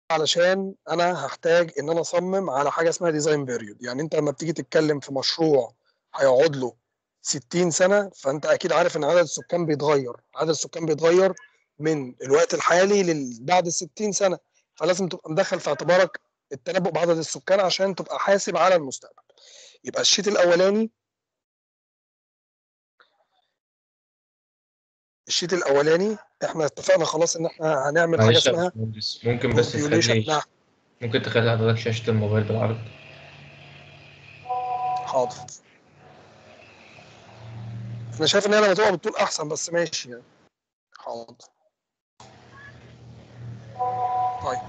علشان انا هحتاج ان انا اصمم على حاجه اسمها ديزاين بيريود يعني انت لما بتيجي تتكلم في مشروع هيقعد له 60 سنه فانت اكيد عارف ان عدد السكان بيتغير عدد السكان بيتغير من الوقت الحالي لل- بعد ال 60 سنه فلازم تبقى مدخل في اعتبارك التنبؤ بعدد السكان عشان تبقى حاسب على المستقبل يبقى الشيت الاولاني الشيت الاولاني احنا اتفقنا خلاص ان احنا هنعمل حاجه معلش يا اسمها باشمهندس ممكن بس population. تخلي نعم ممكن تخلي حضرتك شاشة الموبايل بالعرض حاضر انا شايف ان هي لما تبقى بالطول احسن بس ماشي يعني حاضر طيب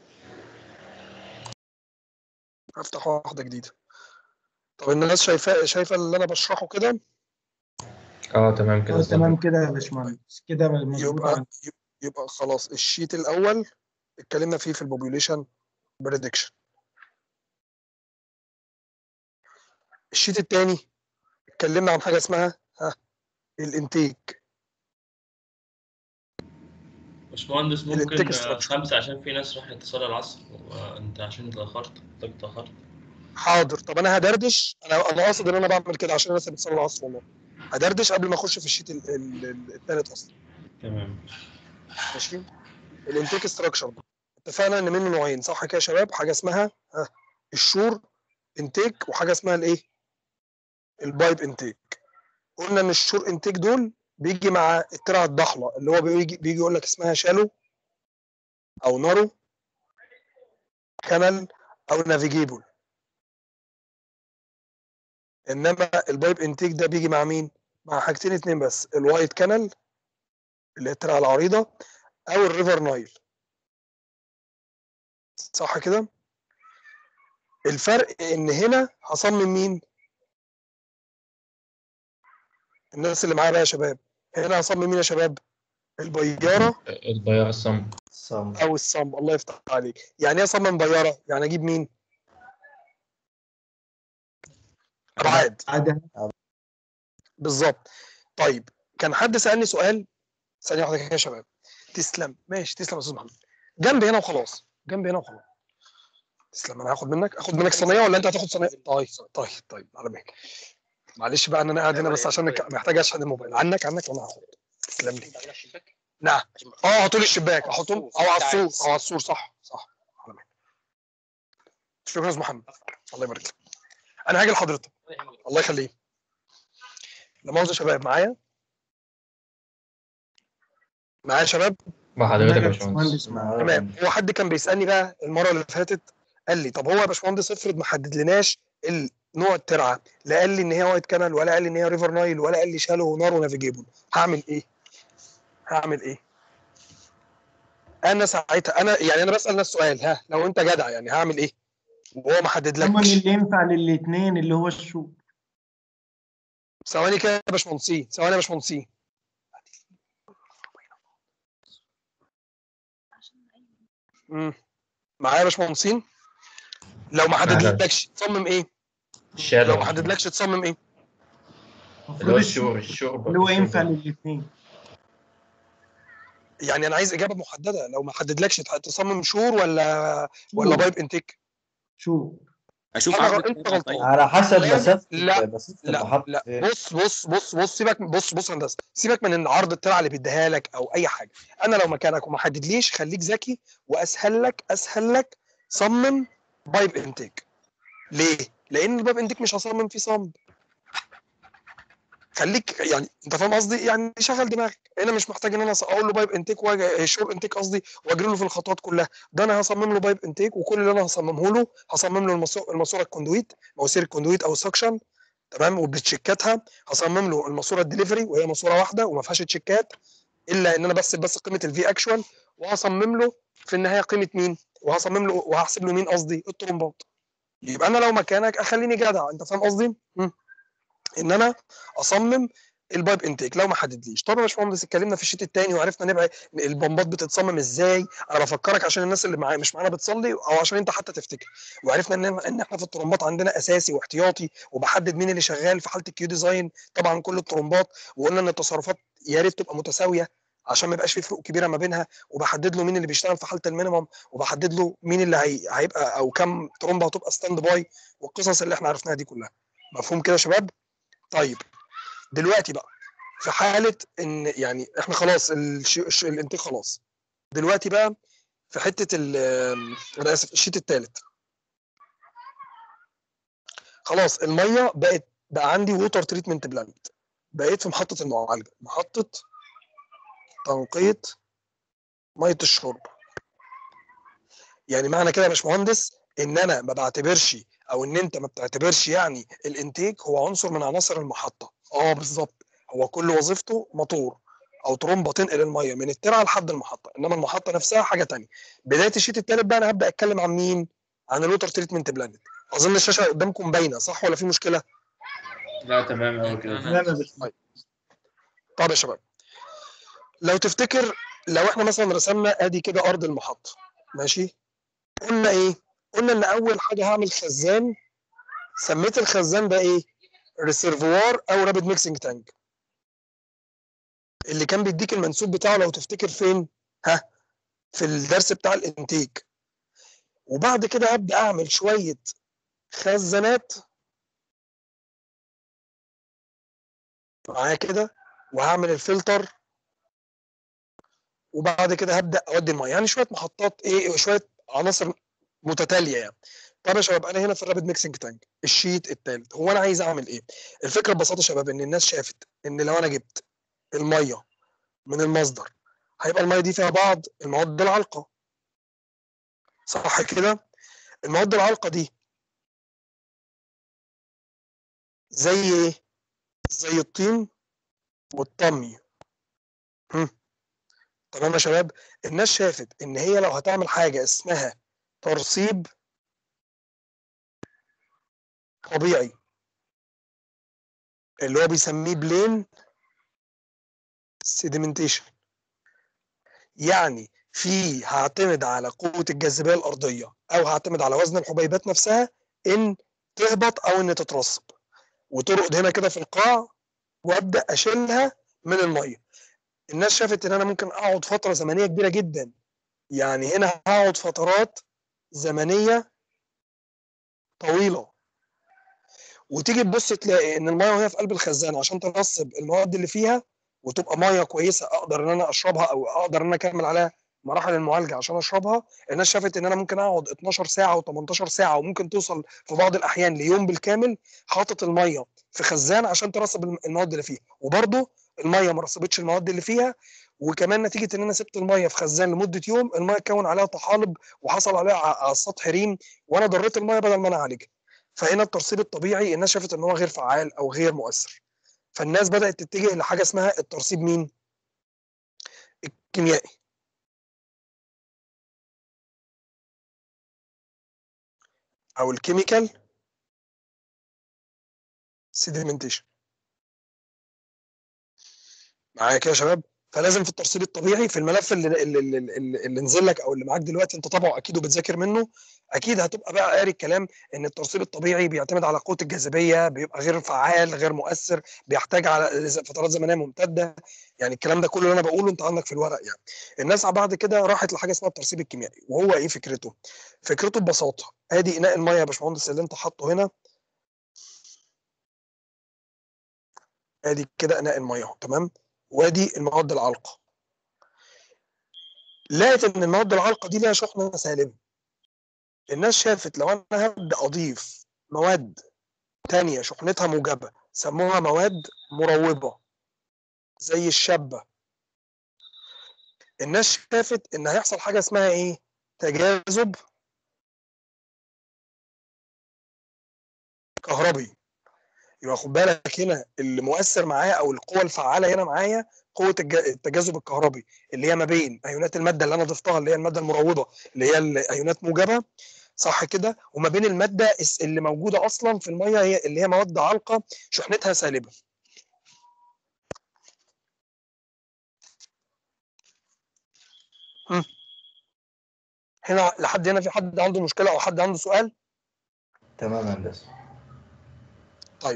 هفتح واحده جديده طب الناس شايفه شايفه اللي انا بشرحه كده اه تمام كده آه، تمام ظبط. كده يا باشمهندس كده مظبوط يبقى عندي. يبقى خلاص الشيت الاول اتكلمنا فيه في البوبوليشن بريدكشن الشيت الثاني اتكلمنا عن حاجه اسمها ها الانتيك باشمهندس الانتاج ممكن آه، structure. خمسة عشان في ناس راحت تصلي العصر وانت عشان اتأخرت انت اتأخرت حاضر طب انا هدردش انا انا قاصد ان انا بعمل كده عشان الناس اللي بتصلي العصر والله هدردش قبل ما اخش في الشيت ال- ال- ال- التالت اصلا تمام ماشي الانتيك ستراكشر اتفقنا ان منه نوعين صح كده يا شباب حاجه اسمها ها الشور انتيك وحاجه اسمها الايه البايب انتيك قلنا ان الشور انتيك دول بيجي مع الترعه الضحله اللي هو بيجي بيجي يقول لك اسمها شالو او نارو كانال او نافيجيبل انما البايب انتيك ده بيجي مع مين مع حاجتين اتنين بس الوايت كانال اللي هي الترعه العريضه او الريفر نايل صح كده الفرق ان هنا هصمم مين الناس اللي معايا بقى يا شباب هنا هصمم مين يا شباب البياره البياع الصمت صم او الصمب الله يفتح عليك يعني ايه اصمم بياره يعني اجيب مين ابعاد عادة بالظبط طيب كان حد سالني سؤال ثانيه واحده كده يا شباب تسلم ماشي تسلم يا استاذ محمد جنب هنا وخلاص جنب هنا وخلاص تسلم انا هاخد منك اخد منك صينيه ولا انت هتاخد صينيه طيب طيب طيب على بالك معلش بقى ان انا قاعد هنا بس عشان نك- محتاج اشحن الموبايل عنك عنك وانا هاخد تسلم لي نعم اه هاتوا لي الشباك احطهم او على السور او على السور صح صح على بالك شكرا يا استاذ محمد الله يبارك لك انا هاجي لحضرتك الله يخليك لا مؤاخذه يا شباب معايا معايا يا شباب مع حضرتك يا يا باشمهندس باشمهندس تمام هو حد كان بيسالني بقى المره اللي فاتت قال لي طب هو يا باشمهندس افرض ما حددلناش ال- نوع الترعه لا قال لي ان هي وايت كانال ولا قال لي ان هي ريفر نايل ولا قال لي شالو ونار ونافيجيبل هعمل ايه؟ هعمل ايه؟ انا ساعتها انا يعني انا بسال نفس السؤال ها لو انت جدع يعني هعمل ايه؟ وهو ما ثمن حددلكش اللي ينفع للاثنين اللي هو الشو ثواني كده يا باشمهندسين ثواني يا باشمهندسين امم معايا يا باشمهندسين لو ما حددلكش تصمم ايه؟ الشارع لو ما حددلكش تصمم ايه؟ اللي هو المفروض الشور الشو الشور اللي هو الشور ينفع ده. للاثنين يعني انا عايز اجابه محدده لو ما حددلكش تصمم شور ولا ولا بايب انتيك شو اشوف أنا عرض غ- أنت الترعة غلطان. طيب. على حسب لا، مسافه لا، مسافه لا المحطه لا فين. بص بص بص بص سيبك بص بص هندسه سيبك من ان عرض الترعه اللي بيديها لك او اي حاجه انا لو مكانك وما حددليش خليك ذكي واسهل لك اسهل لك صمم بايب انتيك ليه؟ لان البايب انتيك مش هصمم فيه صمب خليك يعني انت فاهم قصدي يعني شغل دماغك انا مش محتاج ان انا اقول له بايب انتيك واجي شور انتيك قصدي واجري له في الخطوات كلها ده انا هصمم له بايب انتيك وكل اللي انا هصممه له هصمم له الماسوره الماسوره الكوندويت مواسير الكوندويت او السكشن تمام وبتشيكاتها هصمم له الماسوره الدليفري وهي ماسوره واحده وما فيهاش تشيكات الا ان انا بس بس قيمه الفي اكشوال وهصمم له في النهايه قيمه مين وهصمم له وهحسب له مين قصدي الترومبات يبقى انا لو مكانك اخليني جدع انت فاهم قصدي مم. ان انا اصمم البايب انتيك لو ما حددليش طب يا باشمهندس اتكلمنا في الشيت الثاني وعرفنا نبعد البمبات بتتصمم ازاي انا بفكرك عشان الناس اللي معايا مش معانا بتصلي او عشان انت حتى تفتكر وعرفنا ان ان احنا في الترومبات عندنا اساسي واحتياطي وبحدد مين اللي شغال في حاله الكيو ديزاين طبعا كل الترومبات وقلنا ان التصرفات يا ريت تبقى متساويه عشان ما يبقاش في فروق كبيره ما بينها وبحدد له مين اللي بيشتغل في حاله المينيمم وبحدد له مين اللي هي... هيبقى او كم ترومبه هتبقى ستاند باي والقصص اللي احنا عرفناها دي كلها مفهوم كده يا شباب طيب دلوقتي بقى في حاله ان يعني احنا خلاص الش... الش... الانتاج خلاص دلوقتي بقى في حته ال انا اسف الشيت الثالث خلاص الميه بقت بقى عندي ووتر تريتمنت بلانت بقيت في محطه المعالجه محطه تنقية ميه الشرب يعني معنى كده يا باشمهندس ان انا ما بعتبرش او ان انت ما بتعتبرش يعني الانتيك هو عنصر من عناصر المحطه اه بالظبط هو كل وظيفته موتور او ترومبه تنقل الميه من الترعه لحد المحطه انما المحطه نفسها حاجه تانية بدايه الشيت الثالث بقى انا هبدا اتكلم عن مين عن الووتر تريتمنت بلانت اظن الشاشه قدامكم باينه صح ولا في مشكله لا تمام قوي كده لا لا بس طب يا شباب لو تفتكر لو احنا مثلا رسمنا ادي كده ارض المحطه ماشي قلنا ايه قلنا ان اول حاجه هعمل خزان سميت الخزان ده ايه ريسيرفوار او رابيد ميكسنج تانك اللي كان بيديك المنسوب بتاعه لو تفتكر فين ها في الدرس بتاع الانتيج وبعد كده هبدا اعمل شويه خزانات معايا كده وهعمل الفلتر وبعد كده هبدا اودي الميه يعني شويه محطات ايه شويه عناصر متتاليه يعني طب يا شباب انا هنا في الرابيد ميكسنج تانك الشيت الثالث هو انا عايز اعمل ايه الفكره ببساطه يا شباب ان الناس شافت ان لو انا جبت الميه من المصدر هيبقى الميه دي فيها بعض المواد العالقه صح كده المواد العالقه دي زي ايه زي الطين والطمي هم. تمام يا شباب الناس شافت ان هي لو هتعمل حاجه اسمها ترسيب طبيعي اللي هو بيسميه بلين سيديمنتيشن يعني في هعتمد على قوه الجاذبيه الارضيه او هعتمد على وزن الحبيبات نفسها ان تهبط او ان تترسب وترقد هنا كده في القاع وابدا اشيلها من الميه الناس شافت ان انا ممكن اقعد فتره زمنيه كبيره جدا يعني هنا هقعد فترات زمنيه طويله وتيجي تبص تلاقي ان الميه وهي في قلب الخزان عشان ترسب المواد اللي فيها وتبقى ميه كويسه اقدر ان انا اشربها او اقدر ان انا اكمل عليها مراحل المعالجه عشان اشربها الناس شافت ان انا ممكن اقعد 12 ساعه و18 ساعه وممكن توصل في بعض الاحيان ليوم بالكامل حاطط الميه في خزان عشان ترسب الم- المواد اللي فيها وبرده الميه ما رسبتش المواد اللي فيها وكمان نتيجه ان انا سبت الميه في خزان لمده يوم الميه اتكون عليها طحالب وحصل عليها ع- على السطح ريم وانا ضريت الميه بدل ما انا اعالجها فهنا الترسيب الطبيعي الناس شافت ان هو غير فعال او غير مؤثر فالناس بدات تتجه لحاجه اسمها الترسيب مين الكيميائي او الكيميكال سيديمنتيشن معايا كده يا شباب فلازم في الترسيب الطبيعي في الملف اللي اللي, اللي, اللي, اللي نزل لك او اللي معاك دلوقتي انت طبعه اكيد وبتذاكر منه اكيد هتبقى بقى قاري الكلام ان الترسيب الطبيعي بيعتمد على قوه الجاذبيه بيبقى غير فعال غير مؤثر بيحتاج على فترات زمنيه ممتده يعني الكلام ده كله اللي انا بقوله انت عندك في الورق يعني الناس بعد كده راحت لحاجه اسمها الترسيب الكيميائي وهو ايه فكرته فكرته ببساطه ادي اناء الميه يا باشمهندس اللي انت حاطه هنا ادي كده اناء الميه اهو تمام وادي المواد العالقه لقيت ان المواد العالقه دي ليها شحنه سالبه الناس شافت لو انا هبدا اضيف مواد تانية شحنتها موجبه سموها مواد مروبه زي الشابه الناس شافت ان هيحصل حاجه اسمها ايه تجاذب كهربي يبقى خد بالك هنا اللي مؤثر معايا او القوه الفعاله هنا معايا قوه الج- التجاذب الكهربي اللي هي ما بين ايونات الماده اللي انا ضفتها اللي هي الماده المروضه اللي هي الايونات موجبه صح كده وما بين الماده الس- اللي موجوده اصلا في الميه هي اللي هي مواد عالقه شحنتها سالبه هم. هنا لحد هنا في حد عنده مشكله او حد عنده سؤال تمام يا هندسه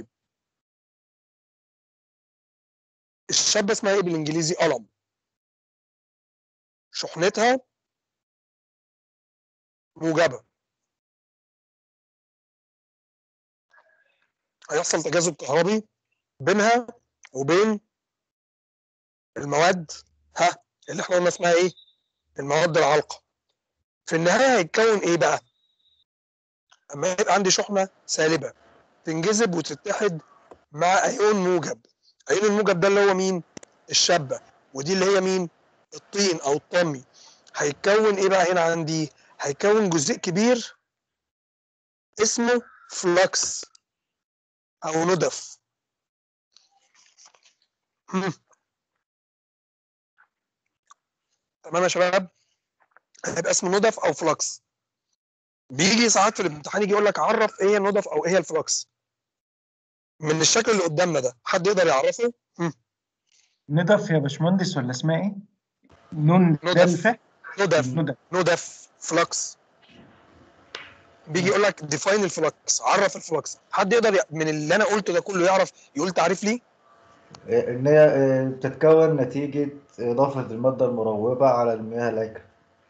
الشابه اسمها ايه بالانجليزي قلم شحنتها موجبه هيحصل تجاذب كهربي بينها وبين المواد ها اللي احنا قلنا اسمها ايه المواد العالقه في النهايه هيتكون ايه بقى اما يبقى عندي شحنه سالبه تنجذب وتتحد مع ايون موجب ايون الموجب ده اللي هو مين الشابه ودي اللي هي مين الطين او الطمي هيتكون ايه بقى هنا عندي هيكون جزء كبير اسمه فلكس او ندف مم. تمام يا شباب هيبقى اسمه ندف او فلكس بيجي ساعات في الامتحان يجي يقول لك عرف ايه الندف او ايه هي الفلكس من الشكل اللي قدامنا ده حد يقدر يعرفه ندف يا باشمهندس ولا اسمها ايه؟ نون ندف. دلفة ندف ندف ندف فلكس بيجي يقول لك ديفاين الفلكس عرف الفلكس حد يقدر ي- من اللي انا قلته ده كله يعرف يقول تعريف ليه ان هي آه، بتتكون نتيجة إضافة المادة المروبة على المياه العكرة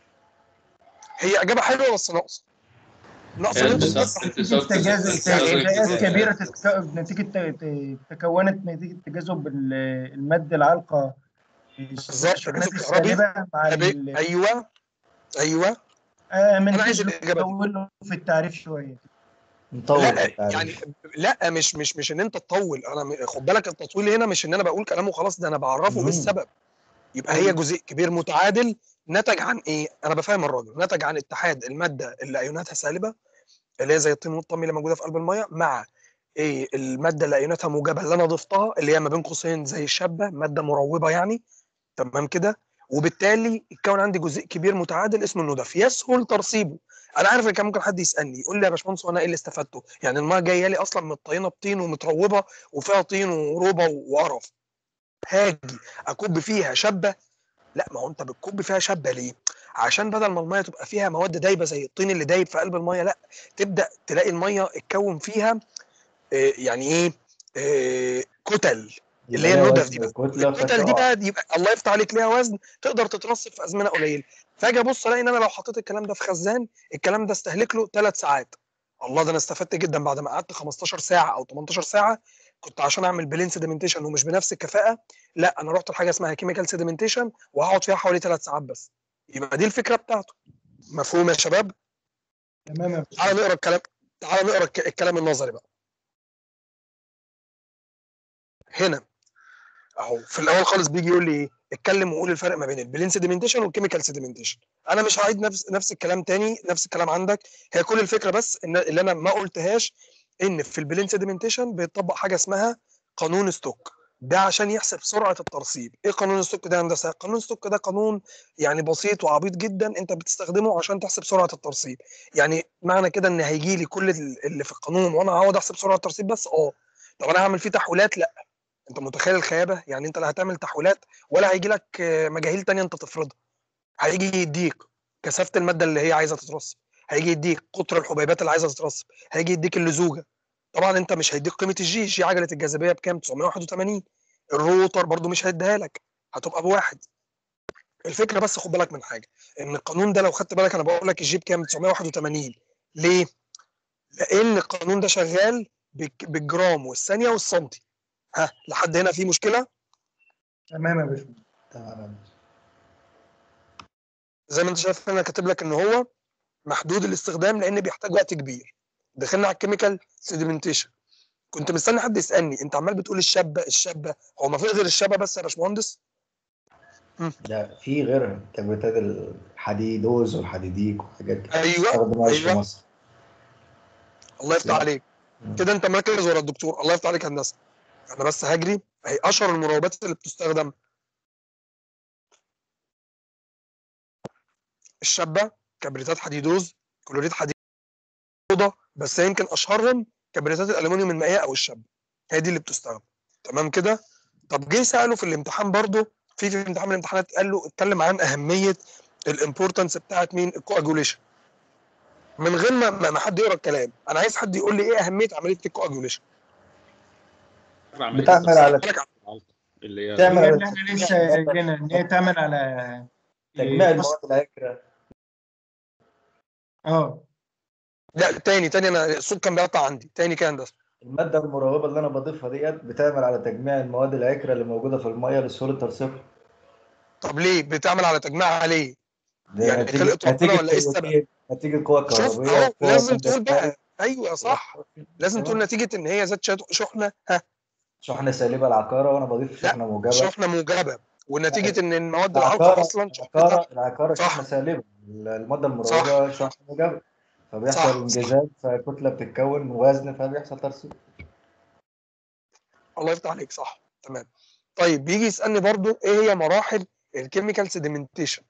هي اجابه حلوه بس ناقصه ناقصه هي ان انت التص- تفهم التص- تجاذب التص- تجاذب كبيره تتك- نتيجه ت- ت- تكونت نتيجه تجاذب ال- الماده العالقه بالظبط، الشحنات تجاذب كهربي. السالبه مع ال- ايوه ايوه آه، من أنا عايز تجذب الإجابة دي. تطول له في التعريف شويه نطور لا التعريف. يعني لا مش مش مش ان انت تطول انا م- خد بالك التطويل هنا مش ان انا بقول كلام وخلاص ده انا بعرفه مم. بالسبب يبقى هي جزء كبير متعادل نتج عن ايه انا بفهم الراجل نتج عن اتحاد الماده اللي ايوناتها سالبه اللي هي زي الطين والطمي اللي موجوده في قلب الميه مع ايه الماده اللي ايوناتها موجبه اللي انا ضفتها اللي هي ما بين قوسين زي الشابه ماده مروبه يعني تمام كده وبالتالي يتكون عندي جزء كبير متعادل اسمه الندف يسهل ترسيبه انا عارف ان كان ممكن حد يسالني يقول لي يا باشمهندس وانا ايه اللي استفدته يعني الميه جايه لي اصلا متطينه بطين ومتروبه وفيها طين وربه وقرف هاجي اكب فيها شبه لا ما هو انت بتكب فيها شبه ليه عشان بدل ما الميه تبقى فيها مواد دايبه زي الطين اللي دايب في قلب الميه لا تبدا تلاقي الميه اتكون فيها آه، يعني ايه آه، كتل اللي هي يبقى الندف وزن دي بقى الكتلة الكتل دي فتقع. بقى يبقى الله يفتح عليك ليها وزن تقدر تترصف في ازمنه قليله فاجي ابص الاقي ان انا لو حطيت الكلام ده في خزان الكلام ده استهلك له ثلاث ساعات الله ده انا استفدت جدا بعد ما قعدت 15 ساعه او 18 ساعه كنت عشان اعمل بلين سيدمنتيشن ومش بنفس الكفاءه لا انا رحت لحاجه اسمها كيميكال سيدمنتيشن وهقعد فيها حوالي ثلاث ساعات بس يبقى دي الفكره بتاعته مفهوم يا شباب تمام يا تعال نقرا الكلام تعال نقرا الك- الكلام النظري بقى هنا اهو في الاول خالص بيجي يقول لي ايه اتكلم وقول الفرق ما بين البلين سيدمنتيشن والكيميكال سيدمنتيشن انا مش هعيد نفس نفس الكلام تاني نفس الكلام عندك هي كل الفكره بس ان اللي انا ما قلتهاش ان في البلين سيدمنتيشن بيطبق حاجه اسمها قانون ستوك ده عشان يحسب سرعه الترسيب ايه قانون ستوك ده يا هندسه قانون ستوك ده قانون يعني بسيط وعبيط جدا انت بتستخدمه عشان تحسب سرعه الترسيب يعني معنى كده ان هيجي لي كل ال- اللي في القانون وانا هقعد احسب سرعه الترسيب بس اه طب انا هعمل فيه تحويلات لا انت متخيل الخيابه يعني انت لا هتعمل تحويلات ولا هيجي لك آه، مجاهيل تانية انت تفرضها هيجي يديك كثافه الماده اللي هي عايزه تترسب هيجي يديك قطر الحبيبات اللي عايزه تترسب هيجي يديك اللزوجه طبعا انت مش هيديك قيمه الجي جي عجله الجاذبيه بكام 981 الروتر برضو مش هيديها لك هتبقى بواحد الفكره بس خد بالك من حاجه ان القانون ده لو خدت بالك انا بقول لك الجي بكام 981 ليه لان القانون ده شغال بالك- بالجرام والثانيه والسنتي ها لحد هنا في مشكله تمام يا باشمهندس تمام زي ما انت شايف انا كاتب لك ان هو محدود الاستخدام لان بيحتاج وقت كبير دخلنا على الكيميكال سيديمنتيشن كنت مستني حد يسالني انت عمال بتقول الشابه الشابه هو ما في غير الشابه بس يا باشمهندس لا في غيرها كبريتات الحديدوز والحديديك وحاجات كده ايوه استخدمهاش في أيوة. مصر الله يفتح لا. عليك مم. كده انت مركز ورا الدكتور الله يفتح عليك يا هندسه انا بس هجري اهي اشهر المراوبات اللي بتستخدم الشابه كبريتات حديدوز كلوريد حديد صودا بس يمكن اشهرهم كبريتات الالومنيوم المائيه او الشابه هي دي اللي بتستخدم تمام كده طب جه ساله في الامتحان برضه في في امتحان من الامتحانات قال له اتكلم عن اهميه الامبورتنس بتاعت مين الكواجوليشن من غير ما ما ما حد يقرا الكلام انا عايز حد يقول لي ايه اهميه عمليه الكواجوليشن بتعمل على اللي هي تعمل هي على اللي احنا لسه قايلينها ان هي تعمل على تجميع إيه، المواد العكره اه لا تاني تاني انا الصوت كان بيقطع عندي تاني كان ده الماده المروبه اللي انا بضيفها ديت بتعمل على تجميع المواد العكره اللي موجوده في الميه لسهوله ترسيبها طب ليه بتعمل على تجميعها ليه ده يعني نتيجة- خلقت ربنا نتيجة ولا إيه السبب؟ نتيجة- نتيجة القوة شوف الكهربية اهو والقوة لازم تقول الكهربائية. بقى ايوه صح لازم تقول نتيجه ان هي ذات شات- شحنه ها شحنة سالبة العقارة وأنا بضيف لا، شحنة موجبة شحنه موجبه ونتيجه ان المواد العالقه العقارة اصلا شحنتها العقارة العقارة صح. شحنة سالبة المادة المروبة شحنة موجبة فبيحصل صح. انجذاب فكتلة بتتكون وزن فبيحصل ترسيب الله يفتح عليك صح تمام طيب بيجي يسالني برضو ايه هي مراحل الكيميكال سيديمنتيشن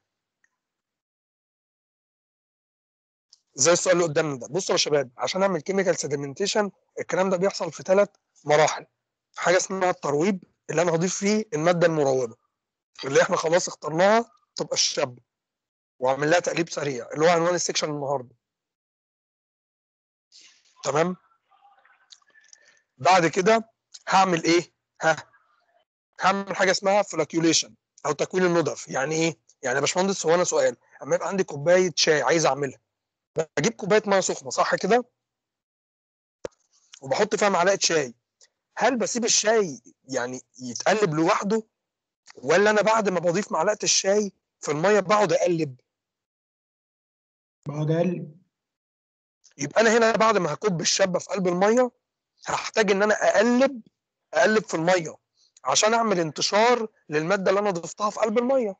زي السؤال اللي قدامنا ده بصوا يا شباب عشان اعمل كيميكال سيديمنتيشن الكلام ده بيحصل في ثلاث مراحل حاجه اسمها الترويب اللي انا هضيف فيه الماده المروبه اللي احنا خلاص اخترناها تبقى الشاب واعمل لها تقليب سريع اللي هو عنوان السكشن النهارده تمام بعد كده هعمل ايه ها هعمل حاجه اسمها فلاكيوليشن او تكوين الندف يعني ايه يعني يا باشمهندس هو انا سؤال اما يبقى عندي كوبايه شاي عايز اعملها بجيب كوبايه ميه سخنه صح كده وبحط فيها معلقه شاي هل بسيب الشاي يعني يتقلب لوحده ولا انا بعد ما بضيف معلقه الشاي في الميه بقعد اقلب بقعد اقلب يبقى انا هنا بعد ما هكب الشابه في قلب الميه هحتاج ان انا اقلب اقلب في الميه عشان اعمل انتشار للماده اللي انا ضفتها في قلب الميه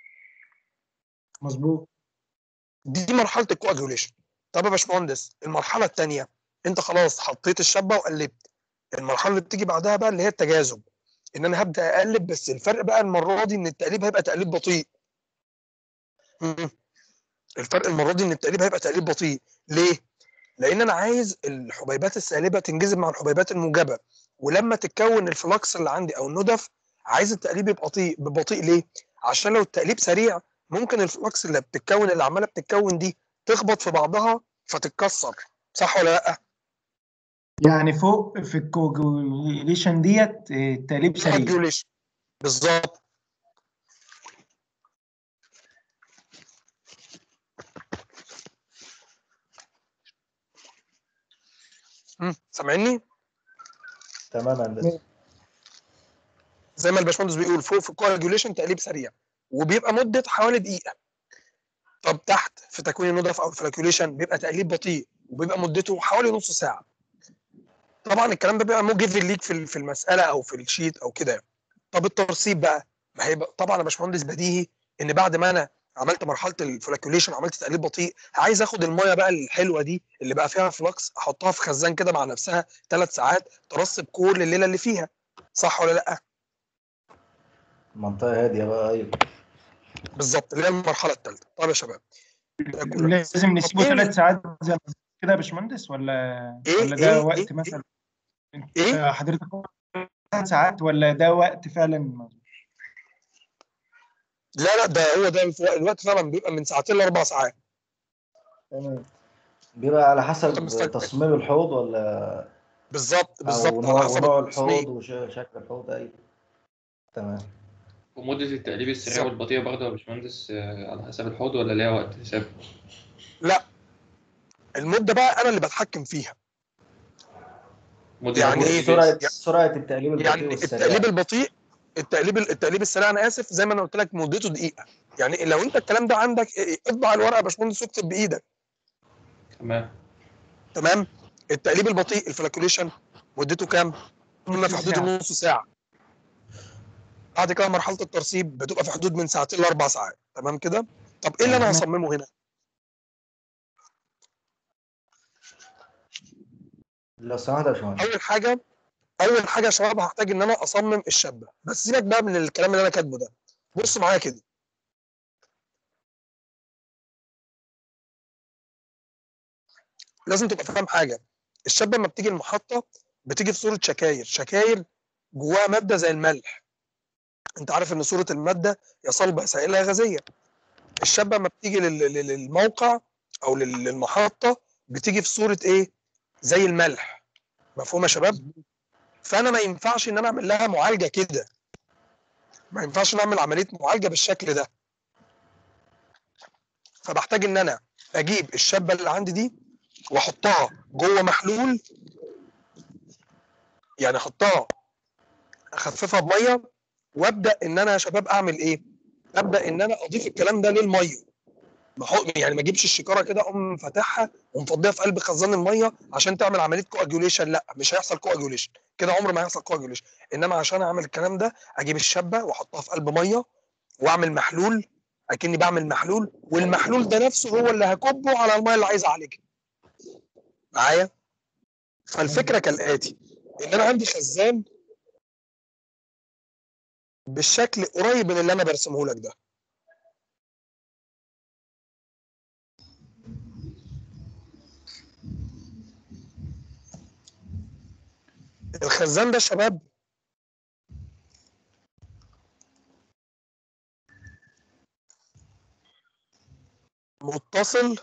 مظبوط دي مرحله الكواجوليشن طب يا باشمهندس المرحله الثانيه انت خلاص حطيت الشابه وقلبت المرحله اللي بتيجي بعدها بقى اللي هي التجاذب ان انا هبدا اقلب بس الفرق بقى المره دي ان التقليب هيبقى تقليب بطيء مم. الفرق المره دي ان التقليب هيبقى تقليب بطيء ليه لان انا عايز الحبيبات السالبه تنجذب مع الحبيبات الموجبه ولما تتكون الفلكس اللي عندي او الندف عايز التقليب يبقى بطيء ببطيء ليه عشان لو التقليب سريع ممكن الفلكس اللي بتتكون اللي عماله بتتكون دي تخبط في بعضها فتتكسر صح ولا لا يعني فوق في الكوجوليشن ديت آه، التقليب سريع كواجوليشن بالظبط مم، سامعني تمام يا هندسة زي ما الباشمهندس بيقول فوق في الكواجوليشن تقليب سريع وبيبقى مده حوالي دقيقه طب تحت في تكوين الندف او الفلاكيوليشن بيبقى تقليب بطيء وبيبقى مدته حوالي نص ساعه طبعا الكلام ده بيبقى موجب ليك في في المساله او في الشيت او كده طب الترسيب بقى ما هيبقى طبعا يا باشمهندس بديهي ان بعد ما انا عملت مرحله الفلاكيوليشن وعملت تقليب بطيء عايز اخد الميه بقى الحلوه دي اللي بقى فيها فلكس احطها في خزان كده مع نفسها ثلاث ساعات ترسب كل الليله اللي فيها صح ولا لا منطقة هادية بقى أيوة بالظبط اللي هي المرحله الثالثه طب يا شباب ده كله. لازم نسيبه إيه؟ ثلاث ساعات زي ما كده يا باشمهندس ولا إيه؟ ولا ده إيه؟ وقت إيه؟ مثلا إيه؟ آه، حضرتك ثلاث ساعات ولا ده وقت فعلا لا لا ده هو ده الف- الوقت فعلا بيبقى من ساعتين لاربع ساعات تمام بيبقى على أنت حسب مستني. تصميم الحوض ولا بالظبط أو بالظبط على نوع حسب ونوع التصميم. الحوض وشكل الحوض أيوة تمام ومدة التقليب السريع بالظبط. والبطيء برضه يا باشمهندس آه، على حسب الحوض ولا ليها وقت ثابت؟ لا المده بقى انا اللي بتحكم فيها مدة يعني التقليب إيه؟ سرعة يعني- سرعة التقليب البطيء يعني والسريع التقليب البطيء التقليب التقليب السريع انا اسف زي ما انا قلت لك مدته دقيقه يعني لو انت الكلام ده عندك إيه، اطبع على الورقه يا باشمهندس واكتب بايدك تمام تمام التقليب البطيء الفلاكوليشن مدته كام؟ قلنا في نص حدود ساعة. النص ساعه بعد كده مرحله الترسيب بتبقى في حدود من ساعتين لاربع ساعات تمام كده؟ طب ايه اللي انا تمام. هصممه هنا؟ لو سمحت يا باشمهندس اول حاجه اول حاجه يا شباب هحتاج ان انا اصمم الشابه بس سيبك بقى من الكلام اللي انا كاتبه ده بص معايا كده لازم تبقى فاهم حاجه الشابه لما بتيجي المحطه بتيجي في صوره شكاير شكاير جواها ماده زي الملح انت عارف ان صوره الماده يا صلبه يا سائله يا غازيه الشابه لما بتيجي لل- لل- للموقع او لل- للمحطه بتيجي في صوره ايه زي الملح مفهوم يا شباب فانا ما ينفعش ان انا اعمل لها معالجه كده ما ينفعش نعمل عمليه معالجه بالشكل ده فبحتاج ان انا اجيب الشابه اللي عندي دي واحطها جوه محلول يعني احطها اخففها بميه وابدا ان انا يا شباب اعمل ايه؟ ابدا ان انا اضيف الكلام ده للميه بحط يعني ما اجيبش الشكاره كده اقوم فاتحها ومفضيها في قلب خزان الميه عشان تعمل عمليه كواجوليشن لا مش هيحصل كواجوليشن كده عمر ما هيحصل كواجوليشن انما عشان اعمل الكلام ده اجيب الشابه واحطها في قلب ميه واعمل محلول اكني بعمل محلول والمحلول ده نفسه هو اللي هكبه على الميه اللي عايز اعالجها معايا فالفكره كالاتي ان انا عندي خزان بالشكل قريب من اللي انا برسمه لك ده الخزان ده يا شباب متصل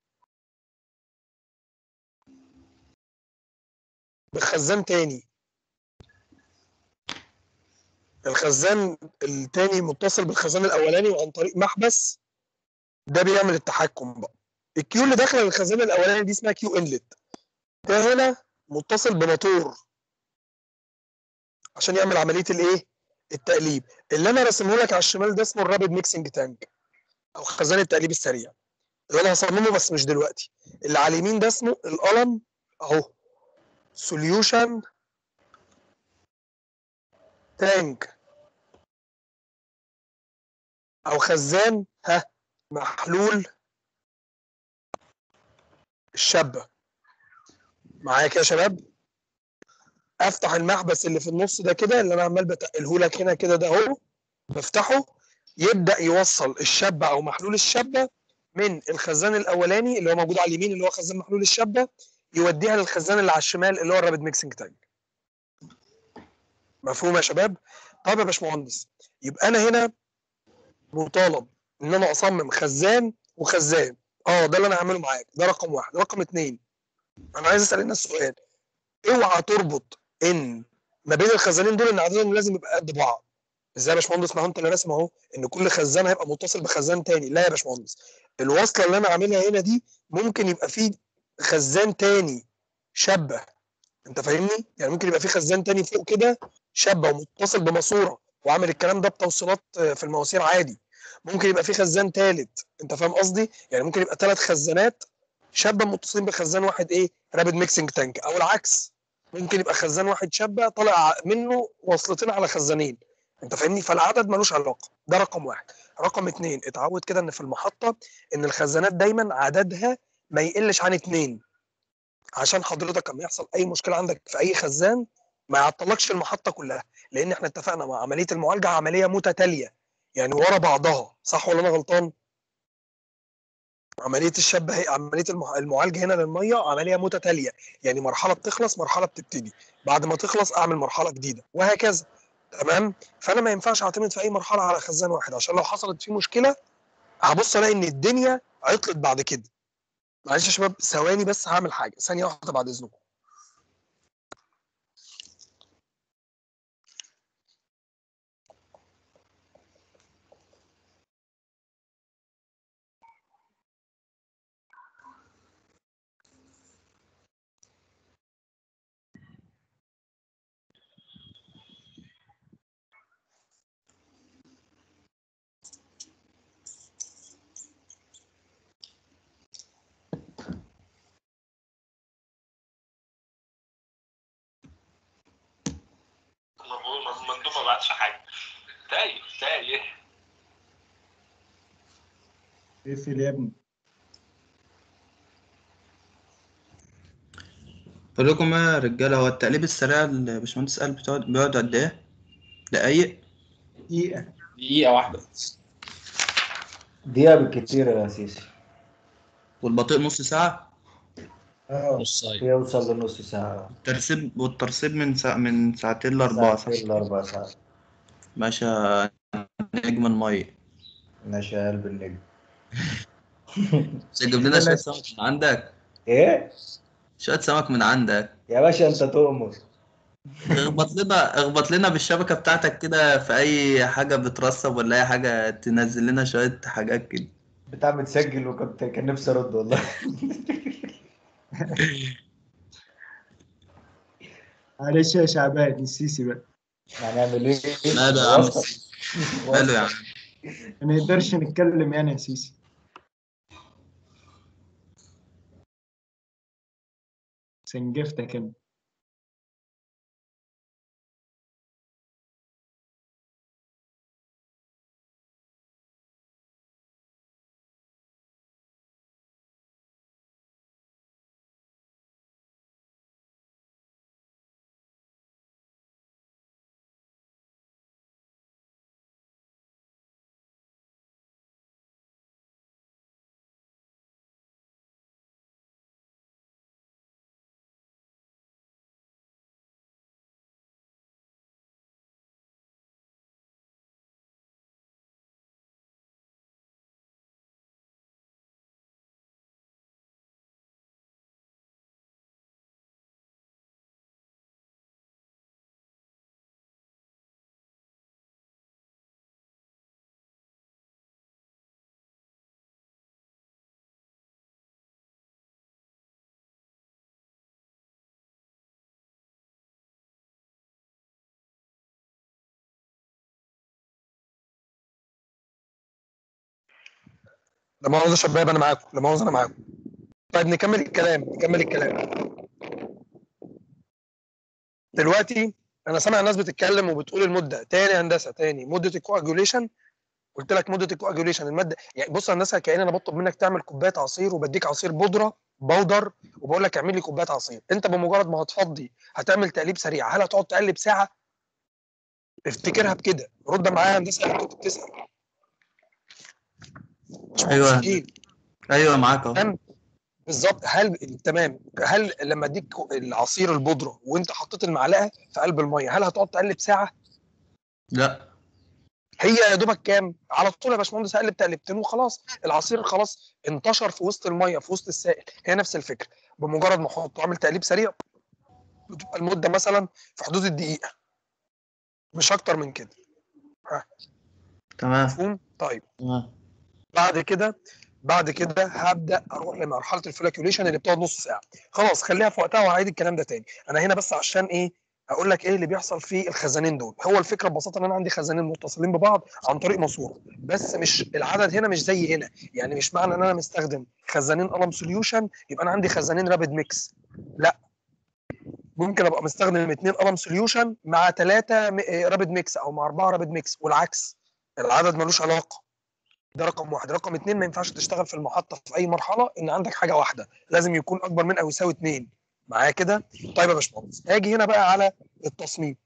بخزان تاني الخزان التاني متصل بالخزان الاولاني وعن طريق محبس ده بيعمل التحكم بقى الكيو اللي داخله الخزان الاولاني دي اسمها كيو انلت ده هنا متصل بموتور عشان يعمل عمليه الايه التقليب اللي انا راسمه لك على الشمال ده اسمه الرابid ميكسنج تانك او خزان التقليب السريع اللي انا هصممه بس مش دلوقتي اللي على اليمين ده اسمه القلم اهو سوليوشن تانك او خزان ها محلول الشابه معايا كده يا شباب افتح المحبس اللي في النص ده كده اللي انا عمال بتقله لك هنا كده ده اهو بفتحه يبدا يوصل الشابه او محلول الشابه من الخزان الاولاني اللي هو موجود على اليمين اللي هو خزان محلول الشابه يوديها للخزان اللي على الشمال اللي هو الرابد ميكسنج تانك مفهوم يا شباب طب يا باشمهندس يبقى انا هنا مطالب ان انا اصمم خزان وخزان اه ده اللي انا هعمله معاك ده رقم واحد رقم اتنين انا عايز اسال الناس سؤال اوعى تربط ان ما بين الخزانين دول ان عددهم لازم يبقى قد بعض ازاي يا باشمهندس ما هو انت اللي راسم اهو ان كل خزان هيبقى متصل بخزان تاني لا يا باشمهندس الوصله اللي انا عاملها هنا دي ممكن يبقى فيه خزان تاني شبه انت فاهمني يعني ممكن يبقى في خزان تاني فوق كده شبه ومتصل بماسوره وعامل الكلام ده بتوصيلات في المواسير عادي ممكن يبقى في خزان ثالث انت فاهم قصدي يعني ممكن يبقى ثلاث خزانات شابه متصلين بخزان واحد ايه رابد ميكسنج تانك او العكس ممكن يبقى خزان واحد شابه طالع منه وصلتين على خزانين انت فاهمني فالعدد ملوش علاقه ده رقم واحد رقم اتنين اتعود كده ان في المحطه ان الخزانات دايما عددها ما يقلش عن اتنين عشان حضرتك لما يحصل اي مشكله عندك في اي خزان ما يعطلكش المحطه كلها لان احنا اتفقنا مع عمليه المعالجه عمليه متتاليه يعني ورا بعضها صح ولا انا غلطان عمليه الشبه هي عمليه المع- المعالجه هنا للميه عمليه متتاليه يعني مرحله بتخلص مرحله بتبتدي بعد ما تخلص اعمل مرحله جديده وهكذا تمام فانا ما ينفعش اعتمد في اي مرحله على خزان واحد عشان لو حصلت فيه مشكله هبص الاقي ان الدنيا عطلت بعد كده معلش يا شباب ثواني بس هعمل حاجه ثانيه واحده بعد اذنكم مندوب ما بعتش حاجه تايه تايه اقفل يا ابني بقول لكم يا رجالة هو التقليب السريع اللي الباشمهندس قال بتقعد بيقعد قد إيه؟ دقايق؟ دقيقة دقيقة واحدة دقيقة بالكتير يا سيسي والبطيء نص ساعة؟ اه نص ساعة يوصل لنص ساعة الترسيب والترسيب من ساعة من ساعتين لأربعة صح؟ ساعتين لأربع ساعات باشا نجم المية ماشي يا قلب النجم مش هتجيب لنا شوية سمك من عندك؟ ايه شوية سمك من عندك يا باشا انت تؤمر اخبط لنا اخبط لنا بالشبكة بتاعتك كده في أي حاجة بترسب ولا أي حاجة تنزل لنا شوية حاجات كده بتاع متسجل وكنت كان نفسي ارد والله معلش يا شعبان السيسي بقى هنعمل ايه؟ ماله يا عم وسط. السيسي؟ ماله يا عم ما نقدرش نتكلم يعني يا سيسي سنجفتك انا لا مؤاخذة يا شباب انا معاكم لا مؤاخذة انا معاكم طيب نكمل الكلام نكمل الكلام دلوقتي انا سامع الناس بتتكلم وبتقول المده تاني هندسه تاني مده الكواجوليشن قلت لك مده الكواجوليشن الماده يعني بص يا هندسه كأن انا بطلب منك تعمل كوبايه عصير وبديك عصير بودره بودر وبقول لك اعمل لي كوبايه عصير انت بمجرد ما هتفضي هتعمل تقليب سريع هل هتقعد تقلب ساعه افتكرها بكده رد معايا يا هندسه اللي كنت بتسال أيوة. إيه؟ ايوه معاك اهو تمام بالظبط هل تمام هل لما اديك العصير البودره وانت حطيت المعلقه في قلب الميه هل هتقعد تقلب ساعه لا هي يا دوبك كام على طول يا باشمهندس اقلب تقلبتين وخلاص العصير خلاص انتشر في وسط الميه في وسط السائل هي نفس الفكره بمجرد ما احط واعمل تقليب سريع بتبقى المده مثلا في حدود الدقيقه مش اكتر من كده تمام مفهوم طيب تمام بعد كده بعد كده هبدا اروح لمرحله الفلاكيوليشن اللي بتقعد نص ساعه خلاص خليها في وقتها وهعيد الكلام ده تاني انا هنا بس عشان ايه اقول لك ايه اللي بيحصل في الخزانين دول هو الفكره ببساطه ان انا عندي خزانين متصلين ببعض عن طريق ماسوره بس مش العدد هنا مش زي هنا يعني مش معنى ان انا مستخدم خزانين قلم سوليوشن يبقى انا عندي خزانين رابد ميكس لا ممكن ابقى مستخدم اثنين قلم سوليوشن مع ثلاثه رابد ميكس او مع اربعه رابد ميكس والعكس العدد ملوش علاقه ده رقم واحد رقم اتنين ما ينفعش تشتغل في المحطة في أي مرحلة إن عندك حاجة واحدة لازم يكون أكبر من أو يساوي اتنين معايا كده طيب يا باشمهندس هاجي هنا بقى على التصميم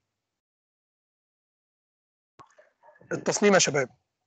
التصميم يا شباب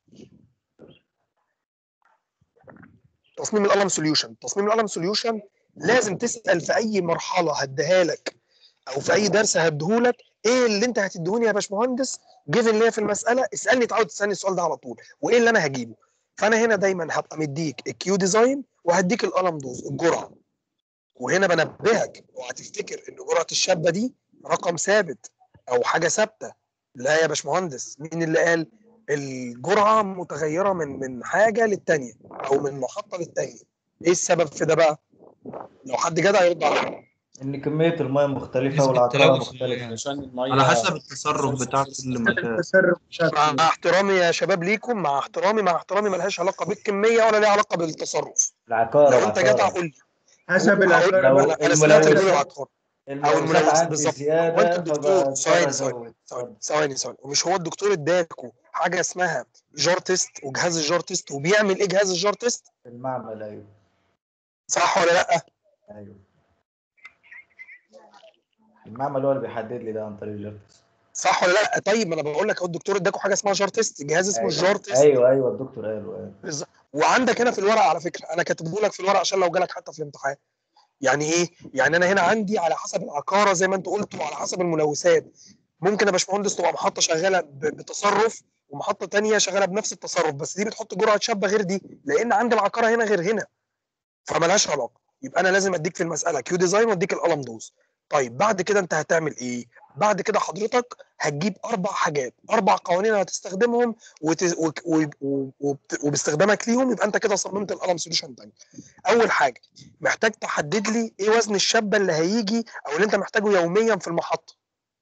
تصميم القلم سوليوشن تصميم القلم سوليوشن لازم تسأل في أي مرحلة هديها لك أو في أي درس هديهولك إيه اللي أنت هتديهوني يا باشمهندس جيفن ليا في المسألة اسألني تعود تسألني السؤال ده على طول وإيه اللي أنا هجيبه فانا هنا دايما هبقى مديك الكيو ديزاين وهديك القلم دوز الجرعه وهنا بنبهك وهتفتكر ان جرعه الشابه دي رقم ثابت او حاجه ثابته لا يا باشمهندس مين اللي قال الجرعه متغيره من من حاجه للتانيه او من محطه للتانيه ايه السبب في ده بقى لو حد جدع يرد عليا ان كميه الميه مختلفه نسبة والعقاره التلوث مختلفه عشان المية على حسب التصرف بتاع كل مكان التصرف مع بشكل احترامي يا شباب ليكم مع احترامي مع احترامي ملهاش علاقه بالكميه ولا ليها علاقه بالتصرف العقاره لو انت جدع العقارة. قول لي حسب هقول- العقار لو انا أنا سمعت الملوثات- بيقولوا العقار الملوثات الملوثات عندي بالظبط. زياده وانت الدكتور فبضطر ثواني ازود ثواني ثواني ثواني ثواني ومش هو الدكتور اداكوا حاجه اسمها جار تيست وجهاز الجار تيست وبيعمل ايه جهاز الجار تيست في المعمل ايوه صح ولا لا ايوه المعمل هو اللي بيحدد لي ده عن طريق الجرتس صح ولا لا طيب ما انا بقول لك اهو الدكتور اداكوا حاجه اسمها جار تيست جهاز اسمه أيوة. الجار تيست ايوه ايوه الدكتور قال قال. بالظبط. وعندك هنا في الورق على فكره انا كاتبه لك في الورق عشان لو جالك حتى في الامتحان يعني ايه يعني انا هنا عندي على حسب العقاره زي ما انت قلت وعلى حسب الملوثات ممكن يا باشمهندس تبقى محطه شغاله ب- بتصرف ومحطه تانية شغاله بنفس التصرف بس دي بتحط جرعه شابه غير دي لان عندي العقاره هنا غير هنا فملهاش علاقه يبقى انا لازم اديك في المساله كيو ديزاين واديك القلم دوز طيب بعد كده انت هتعمل ايه بعد كده حضرتك هتجيب اربع حاجات اربع قوانين هتستخدمهم وت... و... و... و... وبت- وباستخدامك ليهم يبقى انت كده صممت القلم سوليوشن تاني اول حاجه محتاج تحدد لي ايه وزن الشابه اللي هيجي او اللي انت محتاجه يوميا في المحطه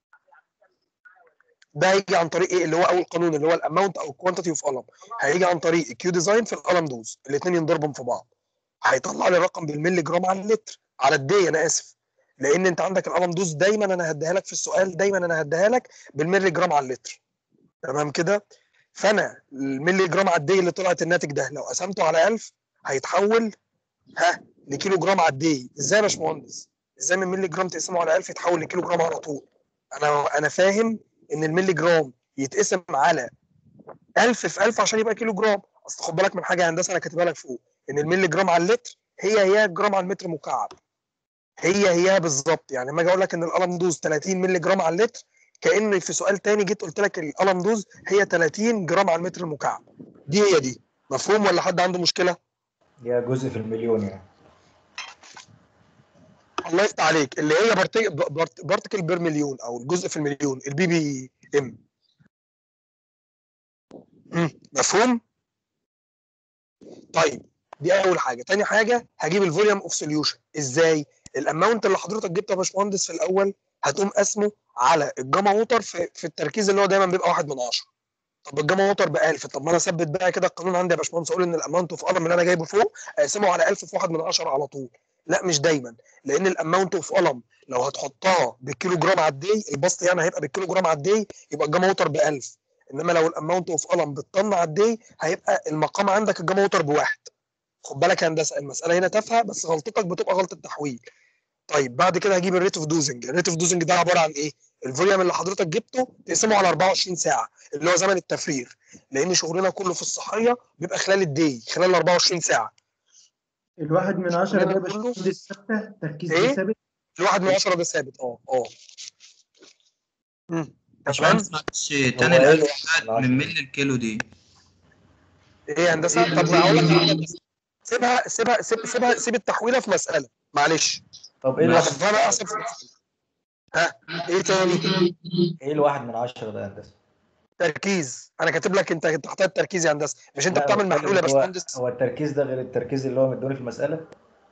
ده هيجي عن طريق ايه اللي هو اول قانون اللي هو الاماونت او الكوانتيتي اوف قلم هيجي عن طريق الكيو ديزاين في القلم دوز الاثنين ينضربهم في بعض هيطلع لي الرقم بالملي جرام على اللتر على الدي انا اسف لان انت عندك القلم دوز دايما انا هديها لك في السؤال دايما انا هديها لك بالملي جرام على اللتر تمام كده فانا الملي جرام على الدي اللي طلعت الناتج ده لو قسمته على 1000 هيتحول ها لكيلو جرام على الدي ازاي يا باشمهندس ازاي من ملي جرام تقسمه على 1000 يتحول لكيلو جرام على طول انا انا فاهم ان الملي جرام يتقسم على 1000 في 1000 عشان يبقى كيلو جرام اصل خد بالك من حاجه يا هندسه انا كاتبها لك فوق ان الملي جرام على اللتر هي هي الجرام على المتر مكعب هي هي بالظبط يعني لما اجي اقول لك ان القلم دوز 30 مللي جرام على اللتر كان في سؤال تاني جيت قلت لك القلم دوز هي 30 جرام على المتر المكعب دي هي دي مفهوم ولا حد عنده مشكله هي جزء في المليون يعني الله يفتح عليك اللي هي بارتي- بارت- بارتكل بير مليون او الجزء في المليون البي بي ام مم، مفهوم طيب دي اول حاجه تاني حاجه هجيب الفوليوم اوف سوليوشن ازاي الاماونت اللي حضرتك جبته يا باشمهندس في الاول هتقوم قسمه على الجاما ووتر في, في التركيز اللي هو دايما بيبقى واحد من عشرة طب الجاما ووتر ب 1000 طب ما انا اثبت بقى كده القانون عندي يا باشمهندس اقول ان الاماونت اوف قلم اللي انا جايبه فوق اقسمه على 1000 في واحد من عشرة على طول لا مش دايما لان الاماونت اوف قلم لو هتحطها بالكيلو جرام على الدي البسط يعني هيبقى بالكيلو جرام على الدي يبقى الجاما ووتر ب 1000 انما لو الاماونت اوف قلم بالطن على الدي هيبقى المقام عندك الجاما ووتر بواحد خد بالك يا هندسه المساله هنا تافهه بس غلطتك بتبقى غلطه تحويل طيب بعد كده هجيب الريت اوف دوزنج الريت اوف دوزنج ده عباره عن ايه الفوليوم اللي حضرتك جبته تقسمه على 24 ساعه اللي هو زمن التفريغ لان شغلنا كله في الصحيه بيبقى خلال الدي خلال ال 24 ساعه الواحد من عشرة ده كله- باشمهندس ثابتة تركيز إيه؟ دي ثابت الواحد من 10 ده ثابت اه اه مم. تمام باشمهندس معلش تاني هو إيه الألف الواحد بقى من ملي الكيلو دي ايه يا هندسه طب ما اقول لك على حاجة. سيبها سيبها سيب سيبها سيب التحويله في مساله معلش طب ايه ما الواحد تفضلها احسن في مسألة. ها ايه تاني ايه الواحد من عشرة ده يا هندسة؟ تركيز انا كاتب لك انت تحتاج تركيز يا هندسه مش انت لا، بتعمل بتكلم محلول يا هو- باشمهندس هو التركيز ده غير التركيز اللي هو مدوني في المسألة؟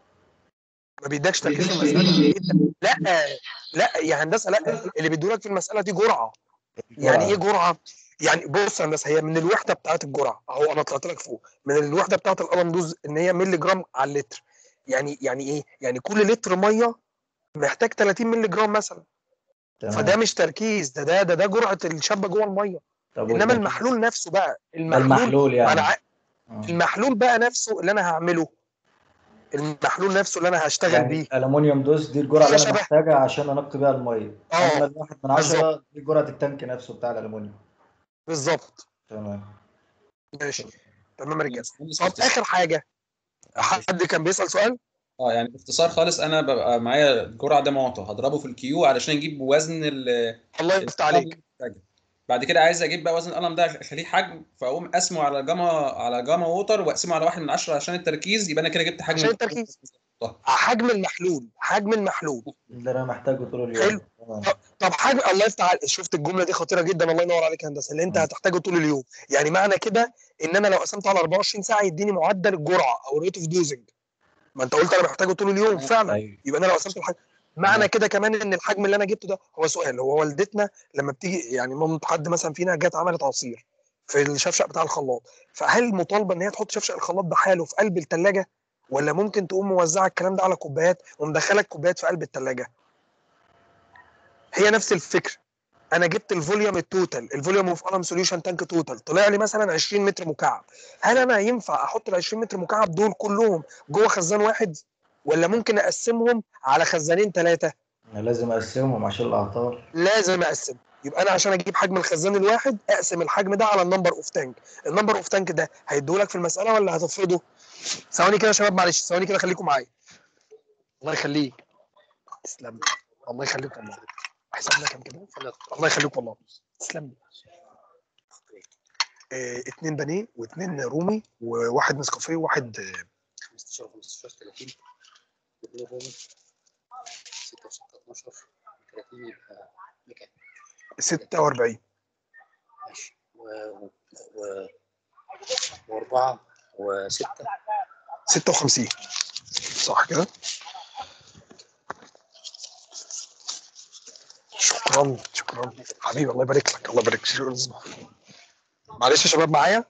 ما بيدكش تركيز في المساله لا لا يا هندسه لا اللي بيدولك في المساله دي جرعه يعني ايه جرعه؟ يعني بص يا هندسه هي من الوحده بتاعت الجرعه اهو انا طلعت لك فوق من الوحده بتاعت القلم دوز ان هي مللي جرام على اللتر يعني يعني ايه؟ يعني كل لتر ميه محتاج 30 مللي جرام مثلا تمام. فده مش تركيز ده ده ده, ده جرعه الشابه جوه الميه طب انما والتركيز؟ المحلول نفسه بقى ده المحلول المحلول ما يعني انا ع- آه. المحلول بقى نفسه اللي انا هعمله المحلول نفسه اللي انا هشتغل يعني بيه الالومنيوم دوز دي الجرعه اللي انا شبه. محتاجها عشان انقي بيها الميه اه اما الواحد من عشرة دي جرعه التانك نفسه بتاع الالومنيوم بالظبط تمام ماشي تمام يا رجاله مهندس طب باختصار- اخر حاجه حد كان بيسال سؤال اه يعني باختصار خالص انا ببقى معايا الجرعه ده معطى هضربه في الكيو علشان اجيب وزن ال الله يفتح عليك بعد كده عايز اجيب بقى وزن القلم ده اخليه حجم فاقوم قسمه على جاما على جاما ووتر واقسمه على واحد من عشرة عشان التركيز يبقى انا كده جبت حجم عشان التركيز. حجم المحلول حجم المحلول اللي انا محتاجه طول اليوم حلو. تمام طب حجم الله يفتح عليك شفت الجمله دي خطيره جدا الله ينور عليك يا هندسه اللي انت مم. هتحتاجه طول اليوم يعني معنى كده ان انا لو قسمت على 24 ساعه يديني معدل الجرعه او ريت اوف دوزنج ما انت قلت انا محتاجه طول اليوم فعلا ايوه يبقى انا لو قسمت الحجم معنى كده كمان ان الحجم اللي انا جبته ده هو سؤال هو والدتنا لما بتيجي يعني مامة حد مثلا فينا جت عملت عصير في الشفشق بتاع الخلاط فهل مطالبه ان هي تحط شفشق الخلاط بحاله في قلب الثلاجه ولا ممكن تقوم موزعه الكلام ده على كوبايات ومدخله الكوبايات في قلب الثلاجه هي نفس الفكره انا جبت الفوليوم التوتال الفوليوم اوف قلم سوليوشن تانك توتال طلع لي مثلا 20 متر مكعب هل انا ينفع احط ال 20 متر مكعب دول كلهم جوه خزان واحد ولا ممكن اقسمهم على خزانين ثلاثه انا لازم اقسمهم عشان الاعطال لازم اقسم يبقى انا عشان اجيب حجم الخزان الواحد اقسم الحجم ده على النمبر اوف تانك النمبر اوف تانك ده هيديهولك في المساله ولا هتفرضه ثواني كده يا شباب معلش ثواني كده خليكم معايا الله يخليك تسلم لي. الله يخليك والله حسابنا كام كده الله يخليك والله تسلم لي آه، اتنين بانيه واتنين رومي وواحد نسكافيه وواحد آه، 15 15 30 اتنين رومي 6 و 6 12 30 يبقى بكام؟ 46 ماشي و و وأربعة وستة 56 صح كده شكرا شكرا حبيبي الله يبارك لك الله يبارك شكرا معلش يا شباب معايا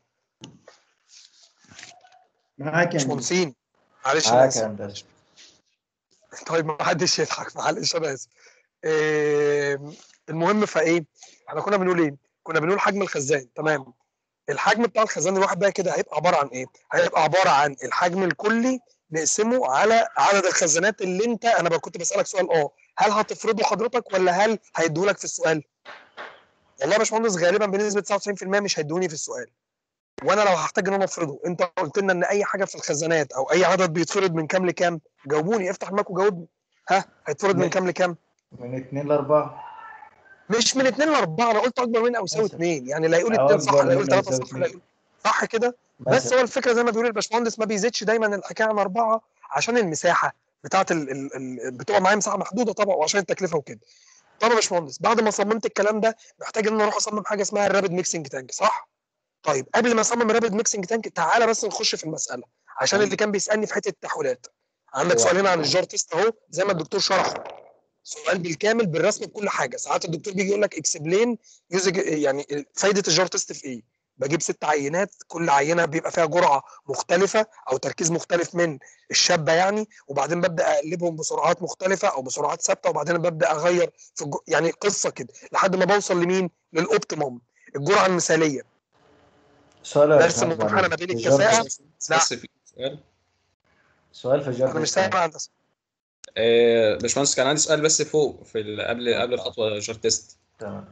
معاك يا مش مين مهندسين معلش انا معاك اسف يا هندسة طيب ما حدش يضحك معلش انا اسف إيه المهم فايه احنا كنا بنقول ايه كنا بنقول حجم الخزان تمام الحجم بتاع الخزان الواحد بقى كده هيبقى عباره عن ايه هيبقى عباره عن الحجم الكلي نقسمه على عدد الخزانات اللي انت انا بقى كنت بسالك سؤال اه هل هتفرضه حضرتك ولا هل هيديهولك في السؤال والله يا باشمهندس غالبا بنسبه 99% مش هيدوني في السؤال وانا لو هحتاج ان انا افرضه انت قلت لنا ان اي حاجه في الخزانات او اي عدد بيتفرض من كام لكام جاوبوني افتح المايك وجاوبني ها هيتفرض من من- كام لكام من اتنين لأربعة مش من اثنين لاربعه انا قلت اكبر من او يساوي مثلا. اثنين يعني لا يقول أو اثنين صح أكبر لا يقول من ثلاثه يساوي صح لا اتنين. يقول صح كده بس مثلا هو الفكره زي ما بيقول الباشمهندس ما بيزيدش دايما الحكايه عن اربعه عشان المساحه بتاعت ال ال ال بتبقى معايا مساحه محدوده طبعا وعشان التكلفه وكده طب يا باشمهندس بعد ما صممت الكلام ده محتاج ان انا اروح اصمم حاجه اسمها الرابد ميكسنج تانك صح؟ طيب قبل ما اصمم الرابد ميكسنج تانك تعالى بس نخش في المساله عشان اللي كان بيسالني في حته التحويلات عندك هو- سؤال هنا عن الجار تيست اهو زي ما الدكتور شرح سؤال بالكامل بالرسم بكل حاجه ساعات الدكتور بيجي يقول لك اكسبلين يوزج يعني فايده الجار تيست في ايه بجيب ست عينات كل عينه بيبقى فيها جرعه مختلفه او تركيز مختلف من الشابه يعني وبعدين ببدا اقلبهم بسرعات مختلفه او بسرعات ثابته وبعدين ببدا اغير في الج... يعني قصه كده لحد ما بوصل لمين للاوبتيموم الجرعه المثاليه سؤال يا برسم باشمهندس منحنى ما معلش. بين الجار الكفاءه تيست- لا. بس في سؤال سؤال في الجار انا مش تيست. سامع هندسه آه، باشمهندس كان عندي سؤال بس فوق في ال- قبل قبل الخطوه جار تيست تمام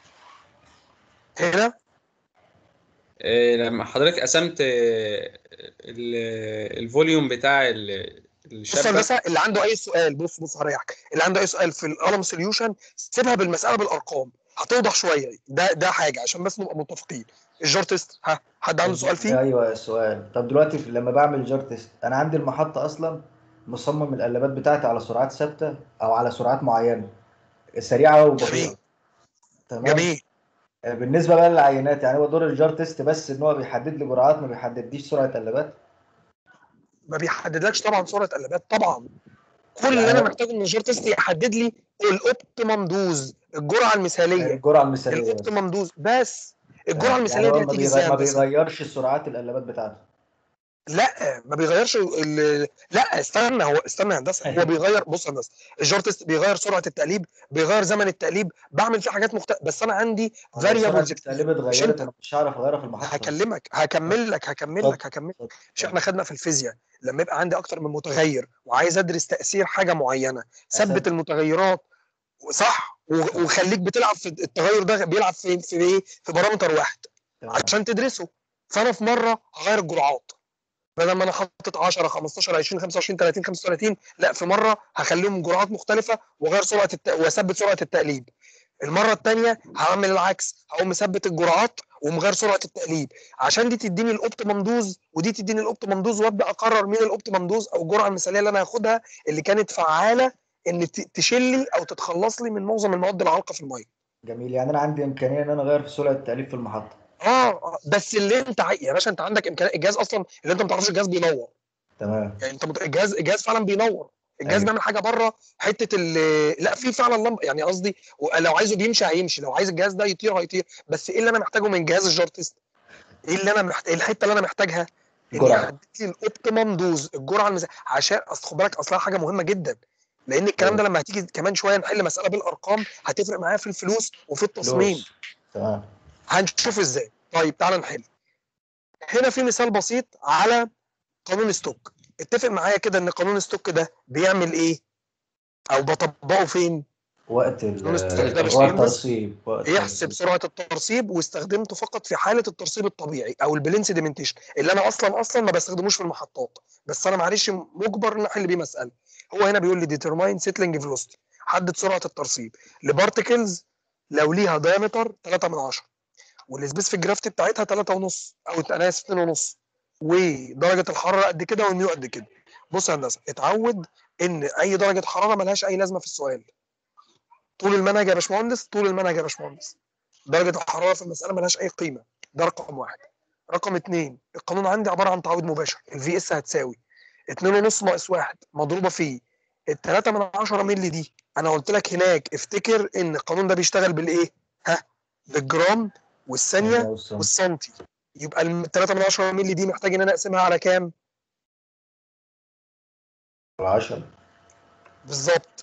هنا آه، لما حضرتك قسمت آه، ال- الفوليوم بتاع ال- بص يا الشابه هندسه اللي عنده اي سؤال بص بص هريحك اللي عنده اي سؤال في القلم سوليوشن سيبها بالمساله بالارقام هتوضح شويه ده ده حاجه عشان بس نبقى متفقين الجار تيست ها حد عنده سؤال فيه ايوه السؤال طب دلوقتي في- لما بعمل جار تيست انا عندي المحطه اصلا مصمم القلبات بتاعتي على سرعات ثابته او على سرعات معينه سريعه وبطيئه جميل. تمام جميل آه، بالنسبه بقى للعينات يعني هو دور الجار تيست بس ان هو بيحدد لي جرعات ما بيحددليش سرعه قلبات ما بيحددلكش طبعا سرعه قلبات طبعا كل اللي يعني انا هو- محتاجه من الجار تيست يحدد لي الاوبتيمم دوز الجرعه المثاليه الجرعه المثاليه بس الاوبتيمم دوز بس الجرعه يعني المثاليه هو دي ما هتيجي بيغ- ازاي يا ما هندسه؟ بيغيرش سرعات القلبات بتاعته لا ما بيغيرش ال... لا استنى هو استنى يا هندسه هو بيغير بص يا هندسه الجار تيست بيغير سرعه التقليب بيغير زمن التقليب بعمل فيه حاجات مختلفه بس انا عندي هو سرعه فاريبلز التقليب مش اتغيرت انت انا مش هعرف اغيرها في المحطه هكلمك هكمل لك هكمل اتفضل. لك هكمل اتفضل. مش احنا خدنا في الفيزياء لما يبقى عندي اكتر من متغير وعايز ادرس تاثير حاجه معينه ثبت أثبت. المتغيرات صح و- وخليك بتلعب في التغير ده بيلعب في في ايه في بارامتر واحد تمام. عشان تدرسه فانا في مره هغير الجرعات بدل ما انا حاطط 10 15 20 25 30 35 لا في مره هخليهم جرعات مختلفه واغير سرعه الت... واثبت سرعه التقليب المره الثانيه هعمل العكس هقوم مثبت الجرعات ومغير سرعه التقليب عشان دي تديني الاوبتيمم دوز ودي تديني الاوبتيمم دوز وابدا اقرر مين الاوبتيمم دوز او الجرعه المثاليه اللي انا هاخدها اللي كانت فعاله ان ت- تشيل لي او تتخلص لي من معظم المواد العالقه في الميه جميل يعني انا عندي امكانيه ان انا اغير في سرعه التقليب في المحطه اه آه، بس اللي انت عاي... يا باشا انت عندك امكانيه الجهاز اصلا اللي انت ما تعرفش الجهاز بينور تمام يعني انت مت... الجهاز الجهاز فعلا بينور الجهاز أيوة. بيعمل حاجه بره حته ال لا في فعلا لمبه يعني قصدي لو عايزه بيمشي هيمشي لو عايز الجهاز ده يطير هيطير بس ايه اللي انا محتاجه من جهاز الجار تيست ايه اللي انا محتاج الحته اللي انا محتاجها ان جرعة. يحدد لي الاوبتيمم دوز الجرعه المز... عشان اصل خد بالك اصلها حاجه مهمه جدا لان الكلام ده لما هتيجي كمان شويه نحل مساله بالارقام هتفرق معايا في الفلوس وفي التصميم فلوس. تمام هنشوف ازاي طيب تعالى نحل هنا في مثال بسيط على قانون ستوك اتفق معايا كده ان قانون ستوك ده بيعمل ايه او بطبقه فين وقت ال نون ستوك ده وقت باشمهندس الترسيب وقت يحسب الترسيب. سرعه الترسيب واستخدمته فقط في حاله الترسيب الطبيعي او البلين سيديمنتيشن اللي انا اصلا اصلا ما بستخدموش في المحطات بس انا معلش مجبر ان احل بيه مساله هو هنا بيقول لي ديترماين سيتلينج فيلوسيتي حدد سرعه الترسيب لبارتكلز لو ليها دايمتر 3 من 10 والسبيسيفيك جرافيتي بتاعتها 3 ونص او انا اسف 2 ونص ودرجه الحراره قد كده والميو قد كده بص يا هندسه اتعود ان اي درجه حراره ملهاش اي لازمه في السؤال طول المنهج يا باشمهندس طول المنهج يا باشمهندس درجه الحراره في المساله ملهاش اي قيمه ده رقم واحد رقم اثنين القانون عندي عباره عن تعويض مباشر الفي اس هتساوي 2 ونص ناقص واحد مضروبه في التلاتة من 10 مللي دي انا قلت لك هناك افتكر ان القانون ده بيشتغل بالايه؟ ها بالجرام والثانيه والسم. والسنتي يبقى التلاتة من 10 مللي دي محتاج ان انا اقسمها على كام؟ العشرة بالظبط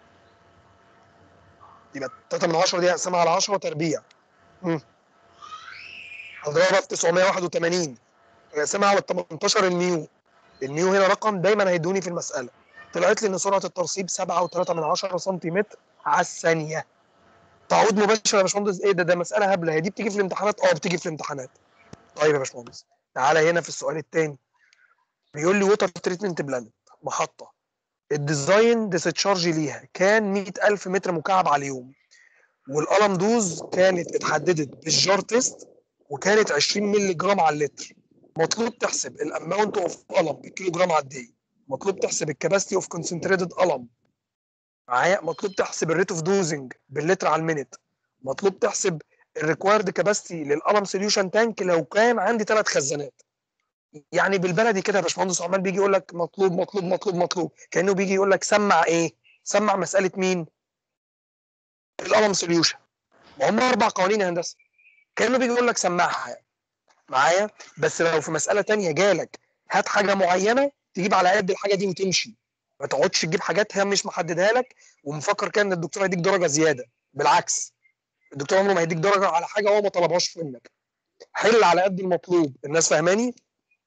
يبقى 3 من 10 دي هقسمها على 10 تربيع امم هضربها في 981 هقسمها على 18 الميو الميو هنا رقم دايما هيدوني في المساله طلعت لي ان سرعه الترسيب 7.3 من 10 سنتيمتر على الثانيه تعويض مباشر يا باشمهندس ايه ده ده مساله هبله هي دي بتيجي في الامتحانات اه بتيجي في الامتحانات طيب يا باشمهندس تعالى هنا في السؤال الثاني بيقول لي ووتر تريتمنت بلانت محطه الديزاين ديستشارج ليها كان 100000 متر مكعب على اليوم والقلم دوز كانت اتحددت بالجار تيست وكانت 20 مللي جرام على اللتر مطلوب تحسب الاماونت اوف قلم بالكيلو جرام على الدقيقه مطلوب تحسب الكباستي اوف كونسنتريتد قلم معايا مطلوب تحسب الريت اوف دوزنج باللتر على المينت مطلوب تحسب الريكوايرد كباستي للقلم سوليوشن تانك لو كان عندي ثلاث خزانات يعني بالبلدي كده يا باشمهندس عمال بيجي يقول لك مطلوب مطلوب مطلوب مطلوب كانه بيجي يقول لك سمع ايه؟ سمع مساله مين؟ القلم سوليوشن ما هم اربع قوانين يا هندسه كانه بيجي يقول لك سمعها يعني. معايا بس لو في مساله تانية جالك هات حاجه معينه تجيب على قد الحاجه دي وتمشي ما تقعدش تجيب حاجات هي مش محددها لك ومفكر كده ان الدكتور هيديك درجه زياده بالعكس الدكتور عمره ما هيديك درجه على حاجه هو ما طلبهاش منك حل على قد المطلوب الناس فاهماني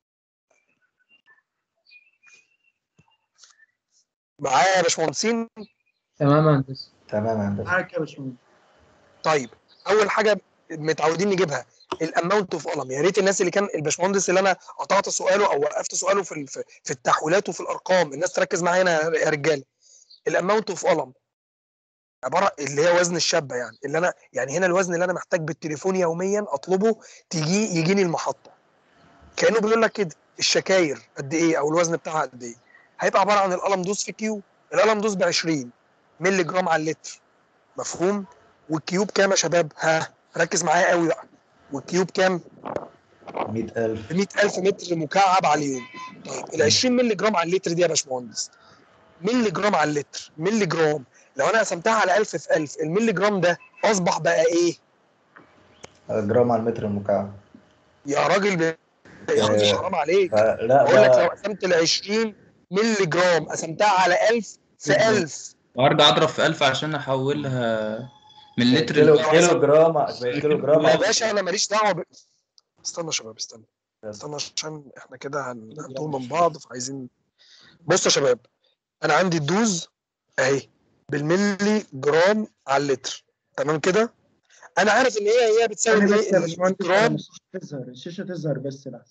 معايا يا باشمهندسين تمام يا هندسه تمام يا هندسة معاك يا باشمهندس طيب اول حاجه متعودين نجيبها الاماونت اوف قلم يا ريت الناس اللي كان الباشمهندس اللي انا قطعت سؤاله او وقفت سؤاله في ال- في في التحويلات وفي الارقام الناس تركز معايا هنا يا رجاله الاماونت اوف قلم عباره اللي هي وزن الشابه يعني اللي انا يعني هنا الوزن اللي انا محتاج بالتليفون يوميا اطلبه تيجي يجيني المحطه كانه بيقول لك كده الشكاير قد ايه او الوزن بتاعها قد ايه هيبقى عباره عن القلم دوز في كيو القلم دوز ب 20 مللي جرام على اللتر مفهوم والكيوب كام يا شباب ها ركز معايا قوي بقى والكيوب كام 100000 ب 100000 متر مكعب على اليوم طيب ال 20 مللي جرام على اللتر دي يا باشمهندس مللي جرام على اللتر مللي جرام لو انا قسمتها على 1000 في 1000 المللي جرام ده اصبح بقى ايه جرام على المتر المكعب يا راجل ب- يا راجل آه، حرام عليك فلا بقول لك لو ده قسمت ال 20 مللي جرام قسمتها على 1000 في 1000 وارجع اضرب في 1000 عشان احولها من لتر كيلو ل- كيلو جرام بقت كيلو جرام يا باشا انا ماليش دعوه ب... استنى يا شباب استنى استنى عشان احنا كده هن- هنتوه من بعض فعايزين بصوا يا شباب انا عندي الدوز اهي بالملي جرام على اللتر تمام كده انا عارف ان هي هي بتساوي ثانية بس ايه يا باشمهندس الجرام الشاشة تظهر الشاشة تظهر بس لحظة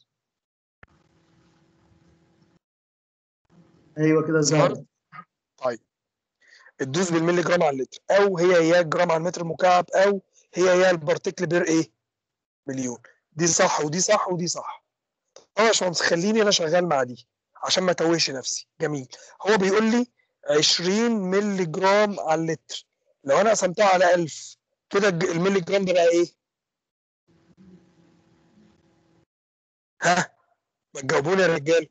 ايوه كده ظهرت ظهرت طيب الدوز بالملي جرام على اللتر او هي هي الجرام على المتر المكعب او هي هي البارتيكل بير ايه مليون دي صح ودي صح ودي صح اه يا باشمهندس خليني انا شغال مع دي عشان ما توهش نفسي جميل هو بيقول لي 20 ملي جرام على اللتر لو انا قسمتها على 1000 كده الج- الملي جرام ده بقى ايه ها ما تجاوبوني يا رجال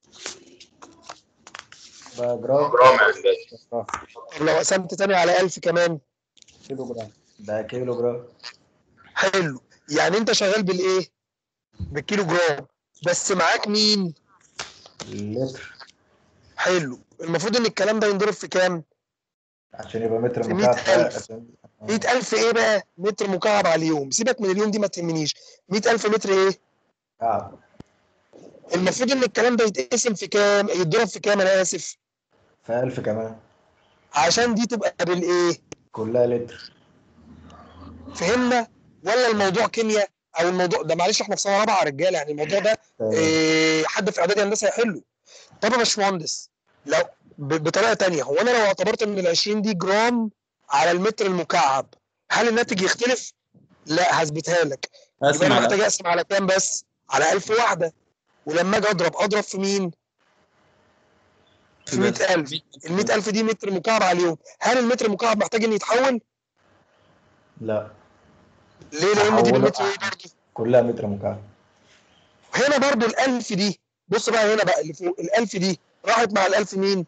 بقى جرام جرام يا هندسه آه، طب لو قسمت تاني على 1000 كمان كيلو جرام ده كيلو جرام حلو يعني انت شغال بالايه بالكيلو جرام بس معاك مين لتر حلو المفروض ان الكلام ده ينضرب في كام عشان يبقى متر في مكعب 100,000. عشان- آه. 100000 ايه بقى متر مكعب على اليوم سيبك من اليوم دي ما تهمنيش 100000 متر ايه مكعب المفروض ان الكلام ده يتقسم في كام يتضرب في كام انا اسف في 1000 كمان عشان دي تبقى بالايه كلها لتر فهمنا ولا الموضوع كيمياء او الموضوع ده معلش احنا في سنه رابعه يا رجاله يعني الموضوع ده تمام. إيه حد في اعدادي هندسه يحله طب يا باشمهندس لو ب- بطريقه تانية هو انا لو اعتبرت ان ال 20 دي جرام على المتر المكعب هل الناتج يختلف؟ لا هثبتها لك يبقى اقسم انا على محتاج اقسم على كام بس؟ على 1000 واحده ولما اجي اضرب اضرب في مين؟ في 100000 ال 100000 دي متر مكعب على اليوم هل المتر المكعب محتاج ان يتحول لا ليه لان دي هحوله- بالمتر ايه برضه كلها متر مكعب هنا برضو الألف دي بص بقى هنا بقى اللي فوق الألف دي راحت مع الألف مين؟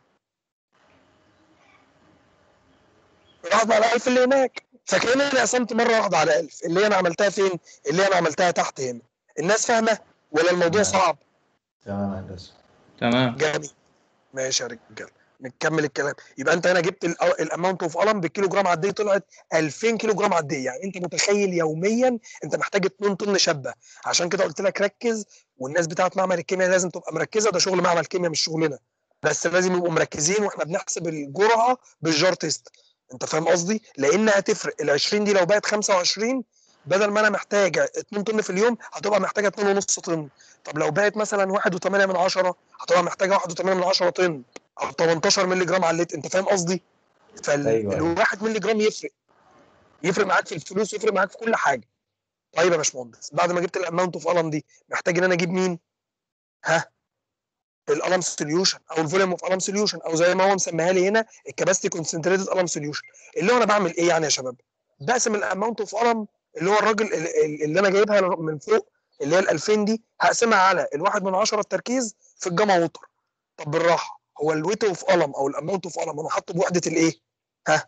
راحت مع الألف اللي هناك فكأن أنا قسمت مرة واحدة على ألف اللي أنا عملتها فين؟ اللي أنا عملتها تحت هنا الناس فاهمة ولا الموضوع تمام. صعب؟ تمام يا هندسه تمام جميل ماشي يا رجاله نكمل الكلام يبقى انت هنا جبت الاماونت اوف قلم بالكيلو جرام على الدقيقه طلعت 2000 كيلو جرام على الدقيقه يعني انت متخيل يوميا انت محتاج 2 طن شبه عشان كده قلت لك ركز والناس بتاعت معمل الكيمياء لازم تبقى مركزه ده شغل معمل الكيمياء مش شغلنا بس لازم يبقوا مركزين واحنا بنحسب الجرعه بالجار تيست انت فاهم قصدي لان هتفرق ال 20 دي لو بقت 25 بدل ما انا محتاج 2 طن في اليوم هتبقى محتاجه 2.5 طن طب لو بقت مثلا 1.8 من 10 هتبقى محتاجه 1.8 من 10 طن او 18 مللي جرام على اللتر انت فاهم قصدي؟ أيوة، أيوة. فالواحد مللي جرام يفرق يفرق معاك في الفلوس يفرق معاك في كل حاجه طيب يا باشمهندس بعد ما جبت الاماونت اوف قلم دي محتاج ان انا اجيب مين؟ ها؟ القلم سوليوشن او الفوليوم اوف قلم سوليوشن او زي ما هو مسميها لي هنا الكباستي كونسنتريتد قلم سوليوشن اللي هو انا بعمل ايه يعني يا شباب؟ بقسم الاماونت اوف قلم اللي هو الراجل ال- ال- اللي انا جايبها من فوق اللي هي ال 2000 دي هقسمها على الواحد من 10 التركيز في الجاما ووتر طب بالراحه هو الويت اوف قلم او الاماونت اوف قلم انا حاطه بوحده الايه؟ ها؟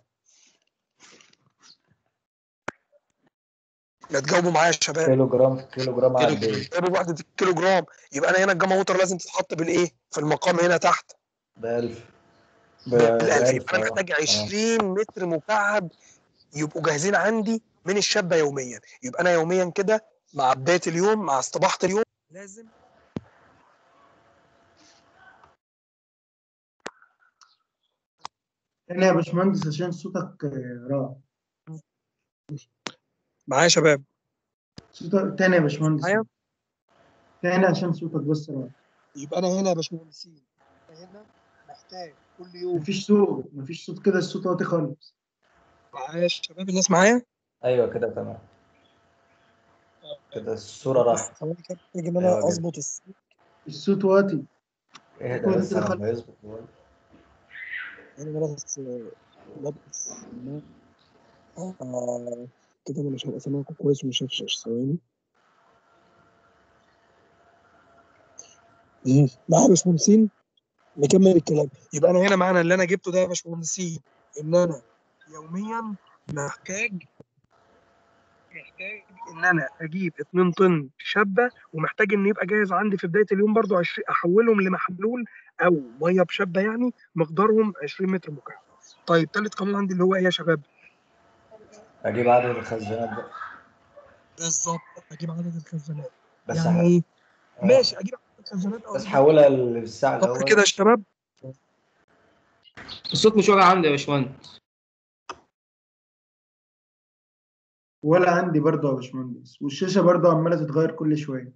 ما تجاوبوا معايا يا شباب كيلو جرام كيلو جرام على كيلو قد ايه؟ جايبوا بوحده الكيلو جرام يبقى انا هنا الجاما ووتر لازم تتحط بالايه؟ في المقام هنا تحت ب 1000 ب بالالف 1000 يبقى انا محتاج 20 متر مكعب يبقوا جاهزين عندي من الشابه يوميا يبقى انا يوميا كده مع بدايه اليوم مع استباحه اليوم لازم تاني يا باشمهندس عشان صوتك آه، راح معايا يا شباب صوتك تاني يا باشمهندس معايا؟ تاني عشان صوتك بس راح يبقى انا هنا يا باشمهندسين أنا هنا محتاج كل يوم مفيش صوت مفيش صوت كده الصوت واطي خالص معايا يا شباب الناس معايا ايوه كده تمام كده الصوره راحت ثواني كده محتاج ان أيوة انا كده. اظبط الصوت الصوت واطي اهدى كده بس كده على خلاص. ما يظبط انا بس لابس آه كده انا مش هبقى سامعكم كويس ومش هفشش ثواني مم. معايا يا باشمهندسين نكمل الكلام يبقى انا هنا معنى اللي انا جبته ده يا باشمهندسين ان انا يوميا محتاج محتاج ان انا اجيب 2 طن شابه ومحتاج ان يبقى جاهز عندي في بدايه اليوم برضو 20 احولهم لمحلول او ميه بشابه يعني مقدارهم 20 متر مكعب. طيب ثالث قانون عندي اللي هو ايه يا شباب؟ اجيب عدد الخزانات بقى بالظبط اجيب عدد الخزانات بس يعني ح- ايه؟ آه. ماشي اجيب عدد الخزانات او بس أجيب- حولها للساعه طب الاول كده يا شباب الصوت مش واجع عندي يا باشمهندس ولا عندي برضه يا باشمهندس والشاشه برضه عماله تتغير كل شويه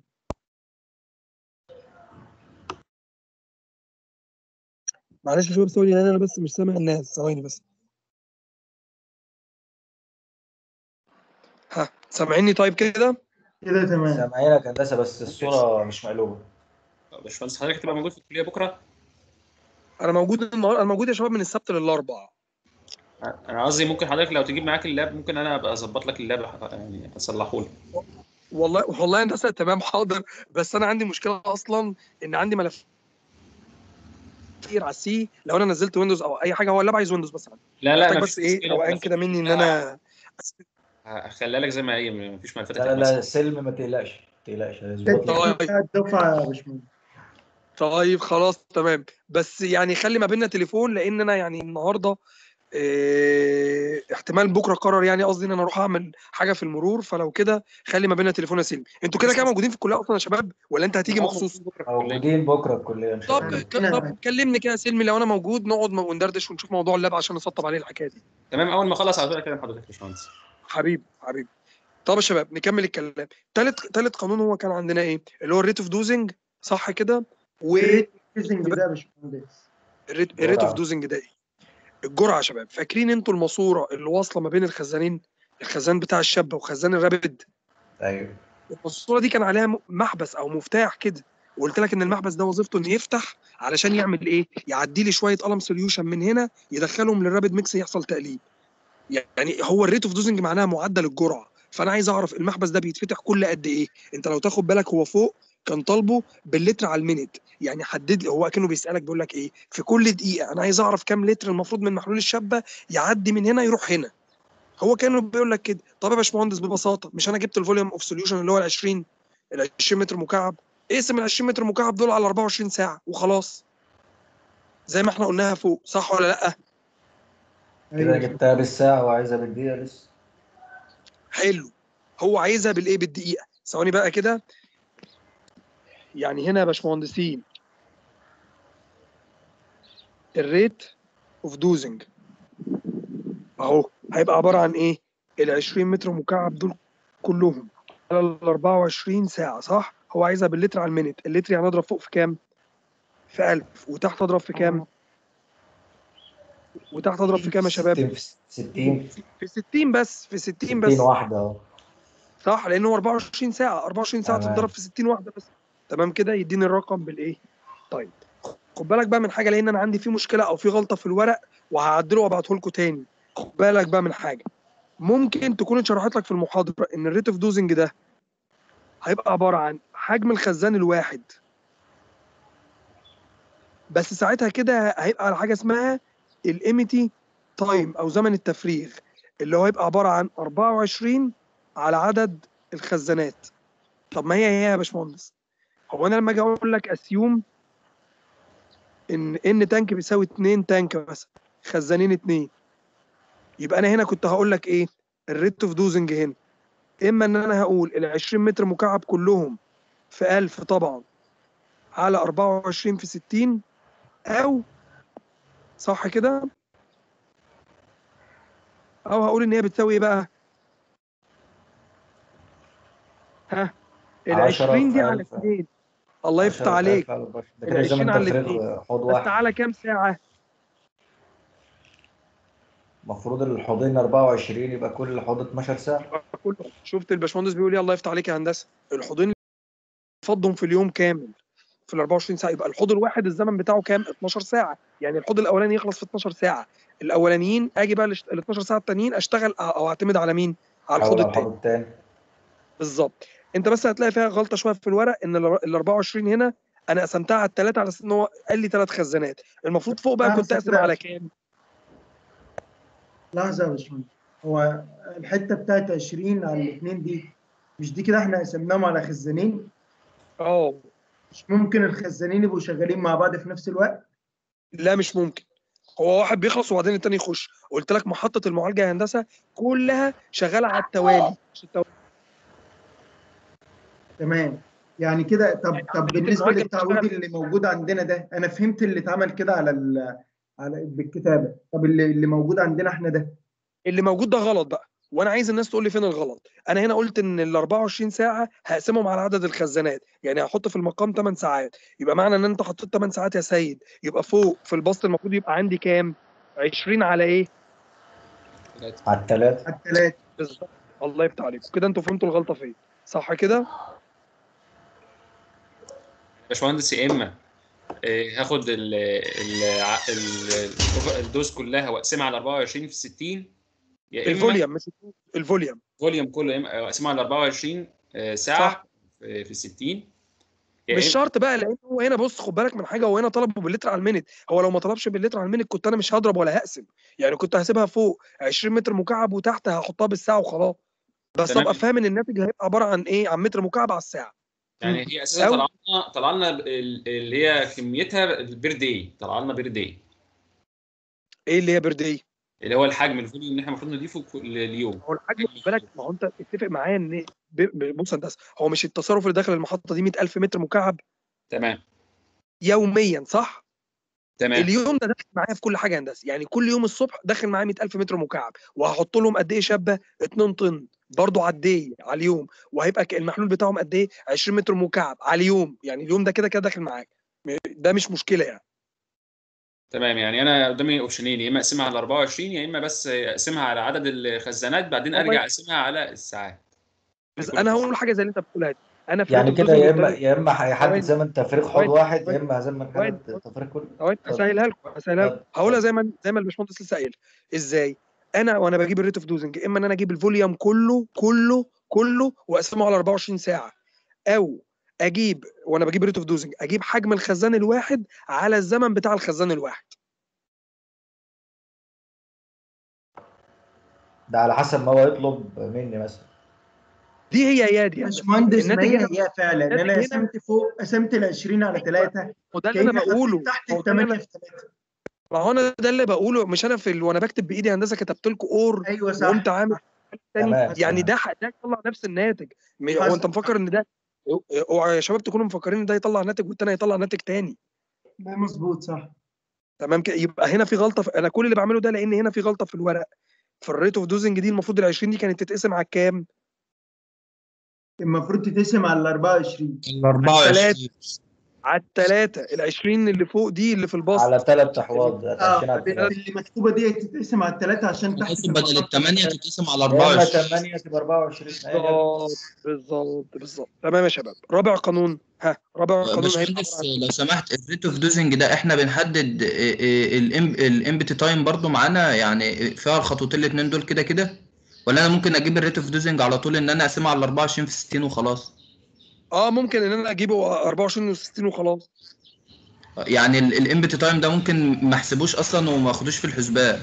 معلش يا شباب ثواني لان انا بس مش سامع الناس ثواني بس ها سامعيني طيب كده؟ كده تمام سامعينك هندسه بس الصوره مش مقلوبه باشمهندس حضرتك هتبقى موجود في الكليه بكره انا موجود النهارده انا موجود يا شباب من السبت للاربع انا قصدي ممكن حضرتك لو تجيب معاك اللاب ممكن انا ابقى اظبط لك اللاب ح- يعني اصلحه لك والله والله هندسه تمام حاضر بس انا عندي مشكله اصلا ان عندي ملف كتير على السي لو انا نزلت ويندوز او اي حاجه هو اللاب عايز ويندوز مثلا لا لا محتاج مفيش بس ايه مشكلة. روقان كده مني ان انا هخليها لك زي ما هي مفيش ملفات لا لا هتتمسح. لا سلم ما تقلقش ما تقلقش هيظبط التكنيك لك طيب. بتاع الدفعه يا باشمهندس طيب خلاص تمام بس يعني خلي ما بيننا تليفون لان انا يعني النهارده إيه احتمال بكره قرر يعني قصدي ان انا اروح اعمل حاجه في المرور فلو كده خلي ما بيننا تليفون يا سلمي انتوا كده كده موجودين في الكليه اصلا يا شباب ولا انت هتيجي مخصوص موجودين بكره الكليه ان شاء طب الله ك- طب كلمني كده يا سلمي لو انا موجود نقعد م- وندردش ونشوف موضوع اللاب عشان نسطب عليه الحكايه دي تمام اول ما اخلص على طول اكلم حضرتك يا باشمهندس حبيبي حبيبي طب يا شباب نكمل الكلام تالت تالت قانون هو كان عندنا ايه اللي هو الريت اوف دوزنج صح كده والريت الفيزنج ده يا باشمهندس الريت اوف جرعة. دوزنج ده ايه الجرعه يا شباب فاكرين انتوا الماسوره اللي واصله ما بين الخزانين الخزان بتاع الشابه وخزان الرابد ايوه الماسوره دي كان عليها م- محبس او مفتاح كده وقلت لك ان المحبس ده وظيفته انه يفتح علشان يعمل ايه يعدي لي شويه قلم سوليوشن من هنا يدخلهم للرابد ميكس يحصل تقليب يعني هو الريت اوف دوزنج معناها معدل الجرعه فانا عايز اعرف المحبس ده بيتفتح كل قد ايه انت لو تاخد بالك هو فوق كان طالبه باللتر على المينت يعني حدد لي هو كانه بيسالك بيقول لك ايه في كل دقيقه انا عايز اعرف كام لتر المفروض من محلول الشابه يعدي من هنا يروح هنا هو كانه بيقول لك كده طب يا باشمهندس ببساطه مش انا جبت الفوليوم اوف سوليوشن اللي هو ال 20 ال 20 متر مكعب اقسم ال 20 متر مكعب دول على 24 ساعه وخلاص زي ما احنا قلناها فوق صح ولا لا كده جبتها بالساعة وعايزها بالدقيقة لسه حلو هو عايزها بالايه بالدقيقه ثواني بقى كده يعني هنا يا باشمهندسين الريت اوف دوزنج اهو هيبقى عباره عن ايه ال 20 متر مكعب دول كلهم على ال 24 ساعه صح هو عايزها باللتر على المينت اللتر يعني اضرب فوق في كام في 1000 وتحت اضرب في كام وتحت اضرب في كام يا شباب 60 في 60 في 60 بس في 60 60 بس واحدة اهو صح لان هو 24 ساعه 24 ساعه تمام. تتضرب في 60 واحده بس تمام كده يديني الرقم بالايه طيب خد بالك بقى من حاجه لان انا عندي في مشكله او في غلطه في الورق وهعدله وابعته لكم تاني خد بالك بقى من حاجه ممكن تكون اتشرحت لك في المحاضره ان الريت اوف دوزنج ده هيبقى عباره عن حجم الخزان الواحد بس ساعتها كده هيبقى على حاجه اسمها الاميتي تايم او زمن التفريغ اللي هو هيبقى عباره عن 24 على عدد الخزانات طب ما هي هي يا باشمهندس هو انا لما اجي اقول لك اسيوم ان ان تانك بيساوي 2 تانك مثلا خزانين 2 يبقى انا هنا كنت هقول لك ايه الريت اوف دوزنج هنا اما ان انا هقول ال 20 متر مكعب كلهم في 1000 طبعا على 24 في 60 او صح كده او هقول ان هي بتساوي ايه بقى ها ال 10 20 دي في على 1000. 2 الله يفتح 10 عليك في 1000 ده ال كده 20 زمن على تفريغ الاتنين. حوض بس واحد على كام ساعه المفروض الحوضين 24 يبقى كل حوض 12 ساعة كله شفت الباشمهندس بيقول ايه الله يفتح عليك يا هندسه الحوضين فضهم في اليوم كامل في ال 24 ساعه يبقى الحوض الواحد الزمن بتاعه كام 12 ساعه يعني الحوض الاولاني يخلص في 12 ساعه الاولانيين اجي بقى ال 12 ساعه التانيين اشتغل او اعتمد على مين على حول الحوض على التاني الحوض التاني بالظبط انت بس هتلاقي فيها غلطه شويه في الورق ان ال 24 هنا انا قسمتها على الثلاثه على اساس ان هو قال لي ثلاث خزانات المفروض فوق بقى لا، كنت بس اقسم كده- على كام لحظة يا باشمهندس هو الحتة بتاعت 20 على الاثنين دي مش دي كده احنا قسمناهم على خزانين اه مش ممكن الخزانين يبقوا شغالين مع بعض في نفس الوقت لا مش ممكن هو واحد بيخلص وبعدين التاني يخش قلت لك محطه المعالجه يا هندسه كلها شغاله على التوالي مش التوالي تمام يعني كده طب طب بالنسبة المعالجة للتعويض بتشتغل- اللي موجود عندنا ده انا فهمت اللي اتعمل كده على ال على بالكتابة طب اللي اللي موجود عندنا احنا ده اللي موجود ده غلط بقى وانا عايز الناس تقول لي فين الغلط انا هنا قلت ان ال 24 ساعه هقسمهم على عدد الخزانات يعني هحط في المقام 8 ساعات يبقى معنى ان انت حطيت 8 ساعات يا سيد يبقى فوق في البسط المفروض يبقى عندي كام 20 على ايه على التلاتة على الثلاثة بالظبط الله يفتح عليكم كده انتوا فهمتوا الغلطه فين صح كده باشمهندس يا اما آه، هاخد ال ال ال- الدوز كلها واقسمها على 24 في 60 يا اما الفوليوم مش الفوليوم فوليوم كله يا اما اقسمها على 24 آه، ساعه صح. في في 60 يا مش إما- شرط بقى لان هو هنا بص خد بالك من حاجه هو هنا طلبه باللتر على المينت هو لو ما طلبش باللتر على المينت كنت انا مش هضرب ولا هقسم يعني كنت هسيبها فوق 20 متر مكعب وتحت هحطها بالساعه وخلاص بس تمام. ابقى فاهم ان الناتج هيبقى عباره عن ايه عن متر مكعب على الساعه يعني هي اساسا أو- طلع لنا طلع لنا ال- اللي هي كميتها بير داي طلع لنا بير داي ايه اللي هي برديه اللي هو الحجم الفوليوم اللي احنا المفروض نضيفه كل اليوم هو الحجم خد بالك ما هو انت اتفق معايا ان ب- ب- بص يا هندسه هو مش التصرف اللي داخل المحطه دي 100000 متر مكعب تمام يوميا صح تمام اليوم ده داخل معايا في كل حاجه يا هندسه يعني كل يوم الصبح داخل معايا 100000 متر مكعب وهحط لهم قد ايه شابه 2 طن برضه على الدي على اليوم وهيبقى ك- المحلول بتاعهم قد ايه 20 متر مكعب على اليوم يعني اليوم ده كده كده داخل معاك م- ده مش مشكله يعني تمام يعني انا قدامي اوبشنين يا اما اقسمها على 24 يا اما بس اقسمها على عدد الخزانات بعدين والله- ارجع اقسمها على الساعات بس كل انا قسم. هقول حاجه زي اللي انت بتقولها دي انا في يعني rate of كده dosing يا اما قدامي يا اما هيحدد ثواني. زمن تفريغ حوض ثواني. واحد يا ثواني. اما زمن ثواني. حالة تفريغ كل ثواني اتفضل. اسهلها لكم اسهلها لكم اتفضل. هقولها زي ما زي ما الباشمهندس لسه قايل ازاي انا وانا بجيب الريت اوف دوزنج اما ان انا اجيب الفوليوم كله كله كله واقسمه على 24 ساعه او اجيب وانا بجيب ريت اوف دوزنج اجيب حجم الخزان الواحد على الزمن بتاع الخزان الواحد ده على حسب ما هو يطلب مني مثلا دي هي يا دي باشمهندس ما الناتج هي هنا- هي فعلا الناتج انا هنا- قسمت فوق قسمت ال 20 على 3 وده اللي انا كأني بقوله حطيت تحت هو ال ده اللي 8 أنا- في 3 ما هو انا ده اللي بقوله مش انا في ال... وانا بكتب بايدي هندسه كتبت لكم اور ايوه صح وقمت عامل صح. تاني تمام، يعني تمام. ده ح- ده يطلع نفس الناتج م- هو حصل. انت مفكر ان ده اوعى يا شباب تكونوا مفكرين ان ده يطلع ناتج والتاني هيطلع ناتج تاني ده مظبوط صح تمام كده يبقى هنا في غلطه في... انا كل اللي بعمله ده لان هنا في غلطه في الورق في الريت اوف دوزنج دي المفروض ال 20 دي كانت تتقسم على كام؟ المفروض تتقسم على ال 24 ال 24 على الثلاثه ال 20 اللي فوق دي اللي في البسط على ثلاث احواض اه 20 على ثلاثة. اللي مكتوبه دي تتقسم على الثلاثه عشان تحت تقسم بدل المحطة. الثمانية تتقسم على يا اما 24 8 تبقى 24 أيا كان. بالظبط بالظبط بالظبط تمام يا شباب رابع قانون ها رابع قانون هيبقى باشمهندس عبارة عن- لو سمحت الريت اوف دوزنج ده احنا بنحدد الامبتي تايم برضو معانا يعني فيها الخطوتين الاثنين دول كده كده ولا انا ممكن اجيب الريت اوف دوزنج على طول ان انا اقسمها على 24 في 60 وخلاص اه ممكن ان انا اجيبه 24 و60 وخلاص يعني الامبتي تايم ده ممكن ما احسبوش اصلا وما اخدوش في الحسبان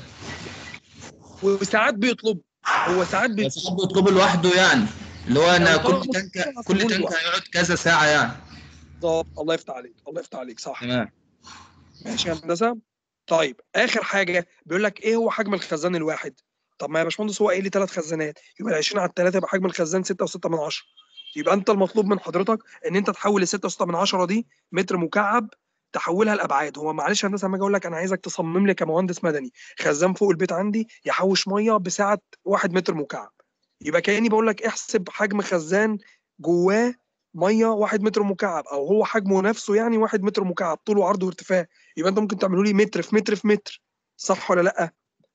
وساعات بيطلب هو ساعات بيطلب بس حد يطلبه لوحده يعني اللي هو انا لو كل طلبه تانك هحسبه كل له تانك لوحده. هيقعد كذا ساعة يعني بالظبط الله يفتح عليك الله يفتح عليك صح تمام ماشي يا هندسه طيب اخر حاجه بيقول لك ايه هو حجم الخزان الواحد طب ما يا باشمهندس هو قايل لي ثلاث خزانات يبقى ال 20 على الثلاثه يبقى حجم الخزان 6 و6 من 10 يبقى انت المطلوب من حضرتك ان انت تحول ال 6 و6 من 10 دي متر مكعب تحولها لابعاد هو معلش يا هندسه لما اجي اقول لك انا عايزك تصمم لي كمهندس مدني خزان فوق البيت عندي يحوش ميه بسعه 1 متر مكعب يبقى كاني بقول لك احسب حجم خزان جواه ميه 1 متر مكعب او هو حجمه نفسه يعني 1 متر مكعب طوله وعرضه وارتفاع يبقى انت ممكن تعمله لي متر في متر في متر صح ولا لا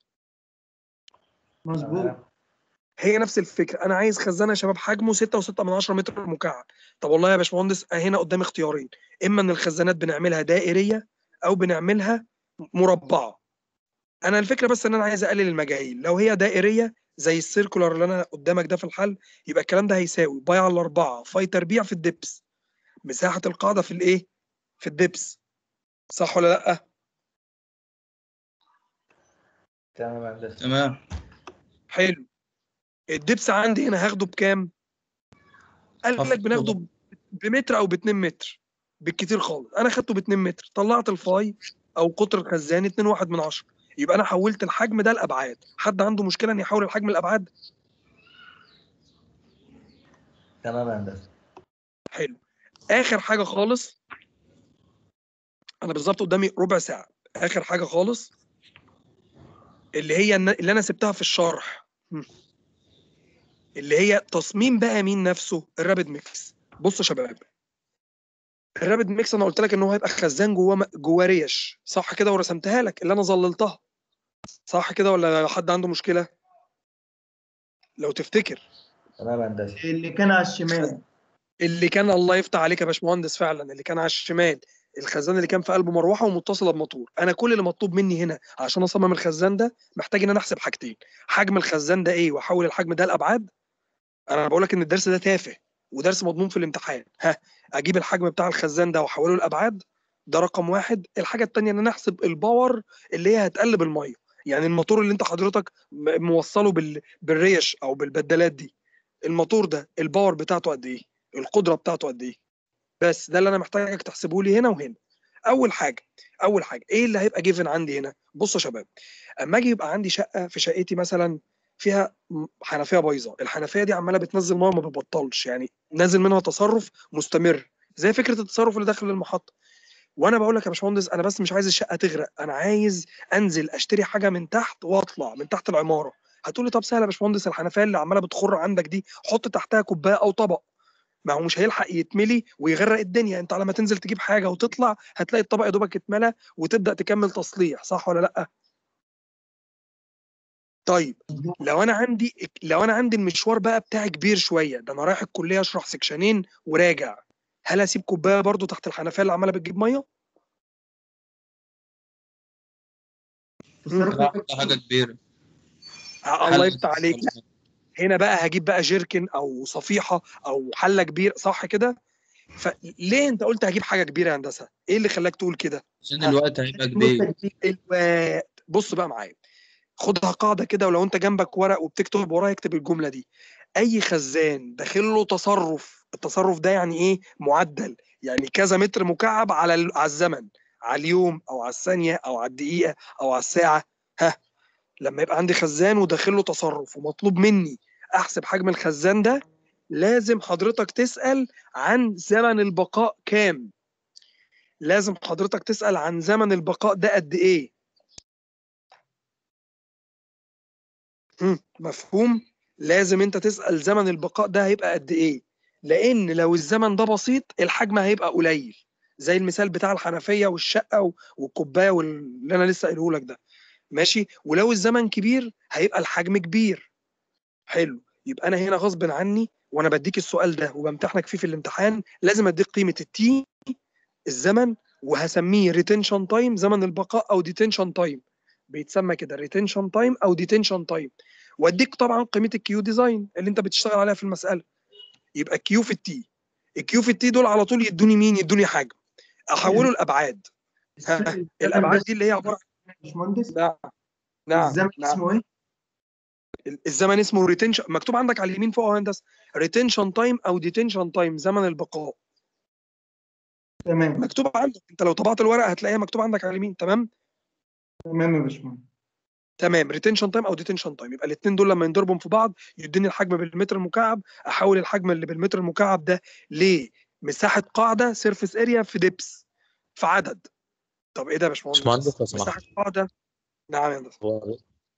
مظبوط تمام. هي نفس الفكره انا عايز خزانه يا شباب حجمه 6.6 من 10 متر مكعب طب والله يا باشمهندس هنا قدامي اختيارين اما ان الخزانات بنعملها دائريه او بنعملها مربعه انا الفكره بس ان انا عايز اقلل المجاهيل لو هي دائريه زي السيركولار اللي انا قدامك ده في الحل يبقى الكلام ده هيساوي باي على 4 فاي تربيع في الدبس مساحه القاعده في الايه في الدبس صح ولا لا تمام يا هندسة. تمام حلو الدبس عندي هنا هاخده بكام؟ قال لك هاخده بناخده ب- بمتر او باتنين متر بالكتير خالص انا خدته باتنين متر طلعت الفاي او قطر الخزان اتنين واحد من عشرة يبقى انا حولت الحجم ده لابعاد حد عنده مشكله ان يحول الحجم لابعاد تمام يا هندسة حلو اخر حاجه خالص انا بالظبط قدامي ربع ساعه اخر حاجه خالص اللي هي الن- اللي انا سبتها في الشرح هم. اللي هي تصميم بقى مين نفسه الرابد ميكس بصوا يا شباب الرابد ميكس انا قلت لك ان هو هيبقى خزان جواه م- جواه ريش صح كده ورسمتها لك اللي انا ظللتها صح كده ولا حد عنده مشكله لو تفتكر تمام يا هندسة اللي كان على الشمال اللي كان الله يفتح عليك يا باشمهندس فعلا اللي كان على الشمال الخزان اللي كان في قلبه مروحه ومتصله بموتور انا كل اللي مطلوب مني هنا عشان اصمم الخزان ده محتاج ان انا احسب حاجتين حجم الخزان ده ايه واحول الحجم ده لابعاد انا بقول لك ان الدرس ده تافه ودرس مضمون في الامتحان ها اجيب الحجم بتاع الخزان ده واحوله لابعاد ده رقم واحد الحاجه الثانيه ان انا احسب الباور اللي هي هتقلب الميه يعني الموتور اللي انت حضرتك م- موصله بال... بالريش او بالبدلات دي الموتور ده الباور بتاعته قد ايه القدره بتاعته قد ايه بس ده اللي انا محتاجك تحسبه لي هنا وهنا اول حاجه اول حاجه ايه اللي هيبقى جيفن عندي هنا بصوا يا شباب اما اجي يبقى عندي شقه في شقتي مثلا فيها م- حنفيه بايظه الحنفيه دي عماله بتنزل ميه ما بتبطلش يعني نازل منها تصرف مستمر زي فكره التصرف اللي داخل المحطه وانا بقول لك يا باشمهندس انا بس مش عايز الشقه تغرق انا عايز انزل اشتري حاجه من تحت واطلع من تحت العماره هتقول لي طب سهله يا باشمهندس الحنفيه اللي عماله بتخر عندك دي حط تحتها كوبايه او طبق ما هو مش هيلحق يتملي ويغرق الدنيا انت على ما تنزل تجيب حاجه وتطلع هتلاقي الطبق يا دوبك اتملى وتبدا تكمل تصليح صح ولا لا طيب لو انا عندي لو انا عندي المشوار بقى بتاعي كبير شويه ده انا رايح الكليه اشرح سكشنين وراجع هل اسيب كوبايه برضو تحت الحنفيه اللي عماله بتجيب ميه لا، حاجه كبيره آه، الله حل- يفتح عليك لا هنا بقى هجيب بقى جيركن او صفيحه او حله كبير صح كده فليه انت قلت هجيب حاجه كبيره يا هندسه ايه اللي خلاك تقول كده عشان الوقت هيبقى كبير الوقت بص بقى معايا خدها قاعده كده ولو انت جنبك ورق وبتكتب ورايا اكتب الجمله دي اي خزان داخل له تصرف التصرف ده يعني ايه معدل يعني كذا متر مكعب على ال- على الزمن على اليوم او على الثانيه او على الدقيقه او على الساعه ها لما يبقى عندي خزان وداخل له تصرف ومطلوب مني احسب حجم الخزان ده لازم حضرتك تسال عن زمن البقاء كام لازم حضرتك تسال عن زمن البقاء ده قد ايه هم، مفهوم لازم انت تسال زمن البقاء ده هيبقى قد ايه لان لو الزمن ده بسيط الحجم هيبقى قليل زي المثال بتاع الحنفيه والشقه و- والكوبايه واللي انا لسه قايله لك ده ماشي ولو الزمن كبير هيبقى الحجم كبير حلو يبقى انا هنا غصب عني وانا بديك السؤال ده وبمتحنك فيه في الامتحان لازم اديك قيمه التي الزمن وهسميه ريتنشن تايم زمن البقاء او ديتنشن تايم بيتسمى كده ريتنشن تايم او ديتنشن تايم واديك طبعا قيمه الكيو ديزاين اللي انت بتشتغل عليها في المساله يبقى كيو في التي الكيو في التي دول على طول يدوني مين يدوني حجم احوله لابعاد ها الابعاد دي اللي هي عباره يا باشمهندس نعم نعم الزمن نعم اسمه ايه؟ الزمن اسمه ريتنشن مكتوب عندك على اليمين فوق يا هندسه ريتنشن تايم او ديتنشن تايم زمن البقاء تمام مكتوب عندك انت لو طبعت الورقه هتلاقيها مكتوب عندك على اليمين تمام تمام يا باشمهندس تمام ريتنشن تايم او ديتنشن تايم يبقى الاثنين دول لما ينضربهم في بعض يديني الحجم بالمتر المكعب احول الحجم اللي بالمتر المكعب ده لمساحه قاعده سيرفيس اريا في ديبس في عدد طب ايه ده يا باشمهندس باشمهندس لو سمحت مساحه قاعده نعم يا هندسه هو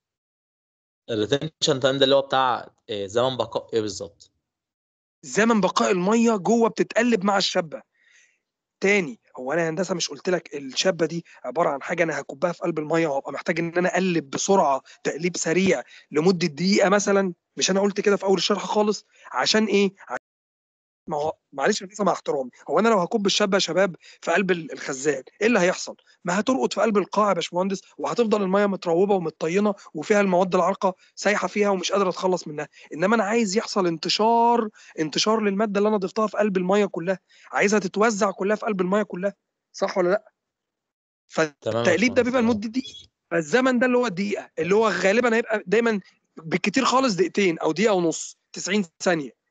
الريتنشن تايم ده اللي هو بتاع آه، زمن بقاء ايه بالظبط؟ زمن بقاء الميه جوه بتتقلب مع الشابه تاني هو انا يا هندسه مش قلت لك الشابه دي عباره عن حاجه انا هكبها في قلب الميه وهبقى محتاج ان انا اقلب بسرعه تقليب سريع لمده دقيقه مثلا مش انا قلت كده في اول الشرح خالص عشان ايه ما هو معلش يا هندسه مع احترامي هو انا لو هكب الشابه يا شباب في قلب ال- الخزان ايه اللي هيحصل ما هترقد في قلب القاع يا باشمهندس وهتفضل الميه متروبه ومتطينه وفيها المواد العارقه سايحه فيها ومش قادره اتخلص منها انما انا عايز يحصل انتشار انتشار للماده اللي انا ضفتها في قلب الميه كلها عايزها تتوزع كلها في قلب الميه كلها صح ولا لا تمام يا فالتقليب ده باشمهندس بيبقى تمام. لمده دقيقه فالزمن ده اللي هو الدقيقه اللي هو غالبا هيبقى دايما بالكتير خالص دقيقتين او دقيقه ونص 90 ثانيه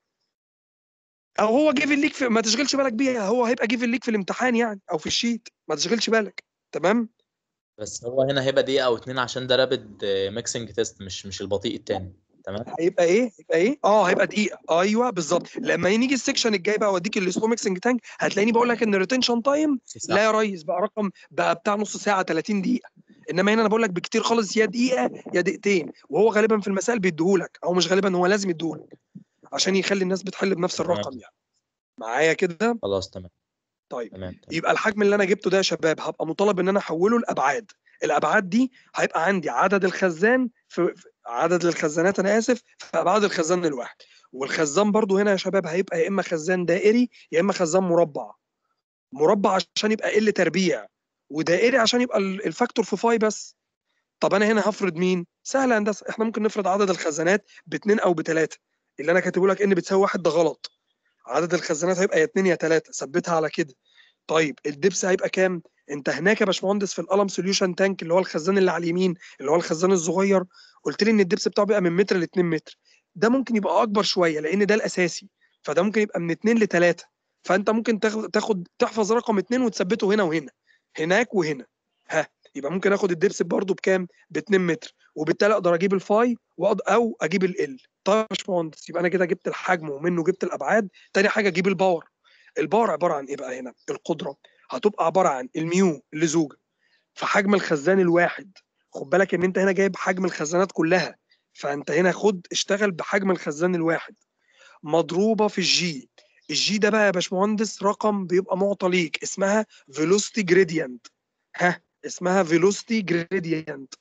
او هو جيفن ليك في ما تشغلش بالك بيها هو هيبقى جيفن ليك في الامتحان يعني او في الشيت ما تشغلش بالك تمام بس هو هنا هيبقى دقيقة أو اتنين عشان ده رابد ميكسنج تيست مش مش البطيء التاني تمام هيبقى ايه هيبقى ايه اه هيبقى دقيقه ايوه بالظبط لما يجي السكشن الجاي بقى اوديك السلو ميكسنج تانك هتلاقيني بقول لك ان الريتنشن تايم ساعة. لا يا ريس بقى رقم بقى بتاع نص ساعه 30 دقيقه انما هنا انا بقول لك بكتير خالص يا دقيقه يا دقيقتين وهو غالبا في المسائل بيديهولك او مش غالبا هو لازم يديهولك عشان يخلي الناس بتحل بنفس تمام. الرقم يعني معايا كده خلاص تمام طيب تمام تمام يبقى الحجم اللي انا جبته ده يا شباب هبقى مطالب ان انا احوله لابعاد الابعاد دي هيبقى عندي عدد الخزان في في- عدد الخزانات انا اسف في ابعاد الخزان الواحد والخزان برضو هنا يا شباب هيبقى يا اما خزان دائري يا اما خزان مربع مربع عشان يبقى ال تربيع ودائري عشان يبقى ال- الفاكتور في فاي بس طب انا هنا هفرض مين سهله يا هندسه احنا ممكن نفرض عدد الخزانات باثنين او بثلاثه اللي انا كاتبه لك ان بتساوي واحد ده غلط عدد الخزانات هيبقى يا اتنين يا تلاته ثبتها على كده طيب الدبس هيبقى كام؟ انت هناك يا باشمهندس في القلم سوليوشن تانك اللي هو الخزان اللي على اليمين اللي هو الخزان الصغير قلت لي ان الدبس بتاعه بيبقى من متر ل 2 متر ده ممكن يبقى اكبر شويه لان ده الاساسي فده ممكن يبقى من 2 ل 3 فانت ممكن تاخد تاخد تحفظ رقم 2 وتثبته هنا وهنا هناك وهنا ها يبقى ممكن اخد الدبس برضه بكام؟ ب 2 متر وبالتالي اقدر اجيب الفاي وأقدر او اجيب ال طيب يا باشمهندس يبقى انا كده جبت الحجم ومنه جبت الابعاد تاني حاجه اجيب الباور الباور عباره عن ايه بقى هنا؟ القدره هتبقى عباره عن الميو اللي زوجه في حجم الخزان الواحد خد بالك ان انت هنا جايب حجم الخزانات كلها فانت هنا خد اشتغل بحجم الخزان الواحد مضروبه في الجي الجي ده بقى يا باشمهندس رقم بيبقى معطى ليك اسمها فيلوسيتي جريدينت ها اسمها فيلوسيتي جريدينت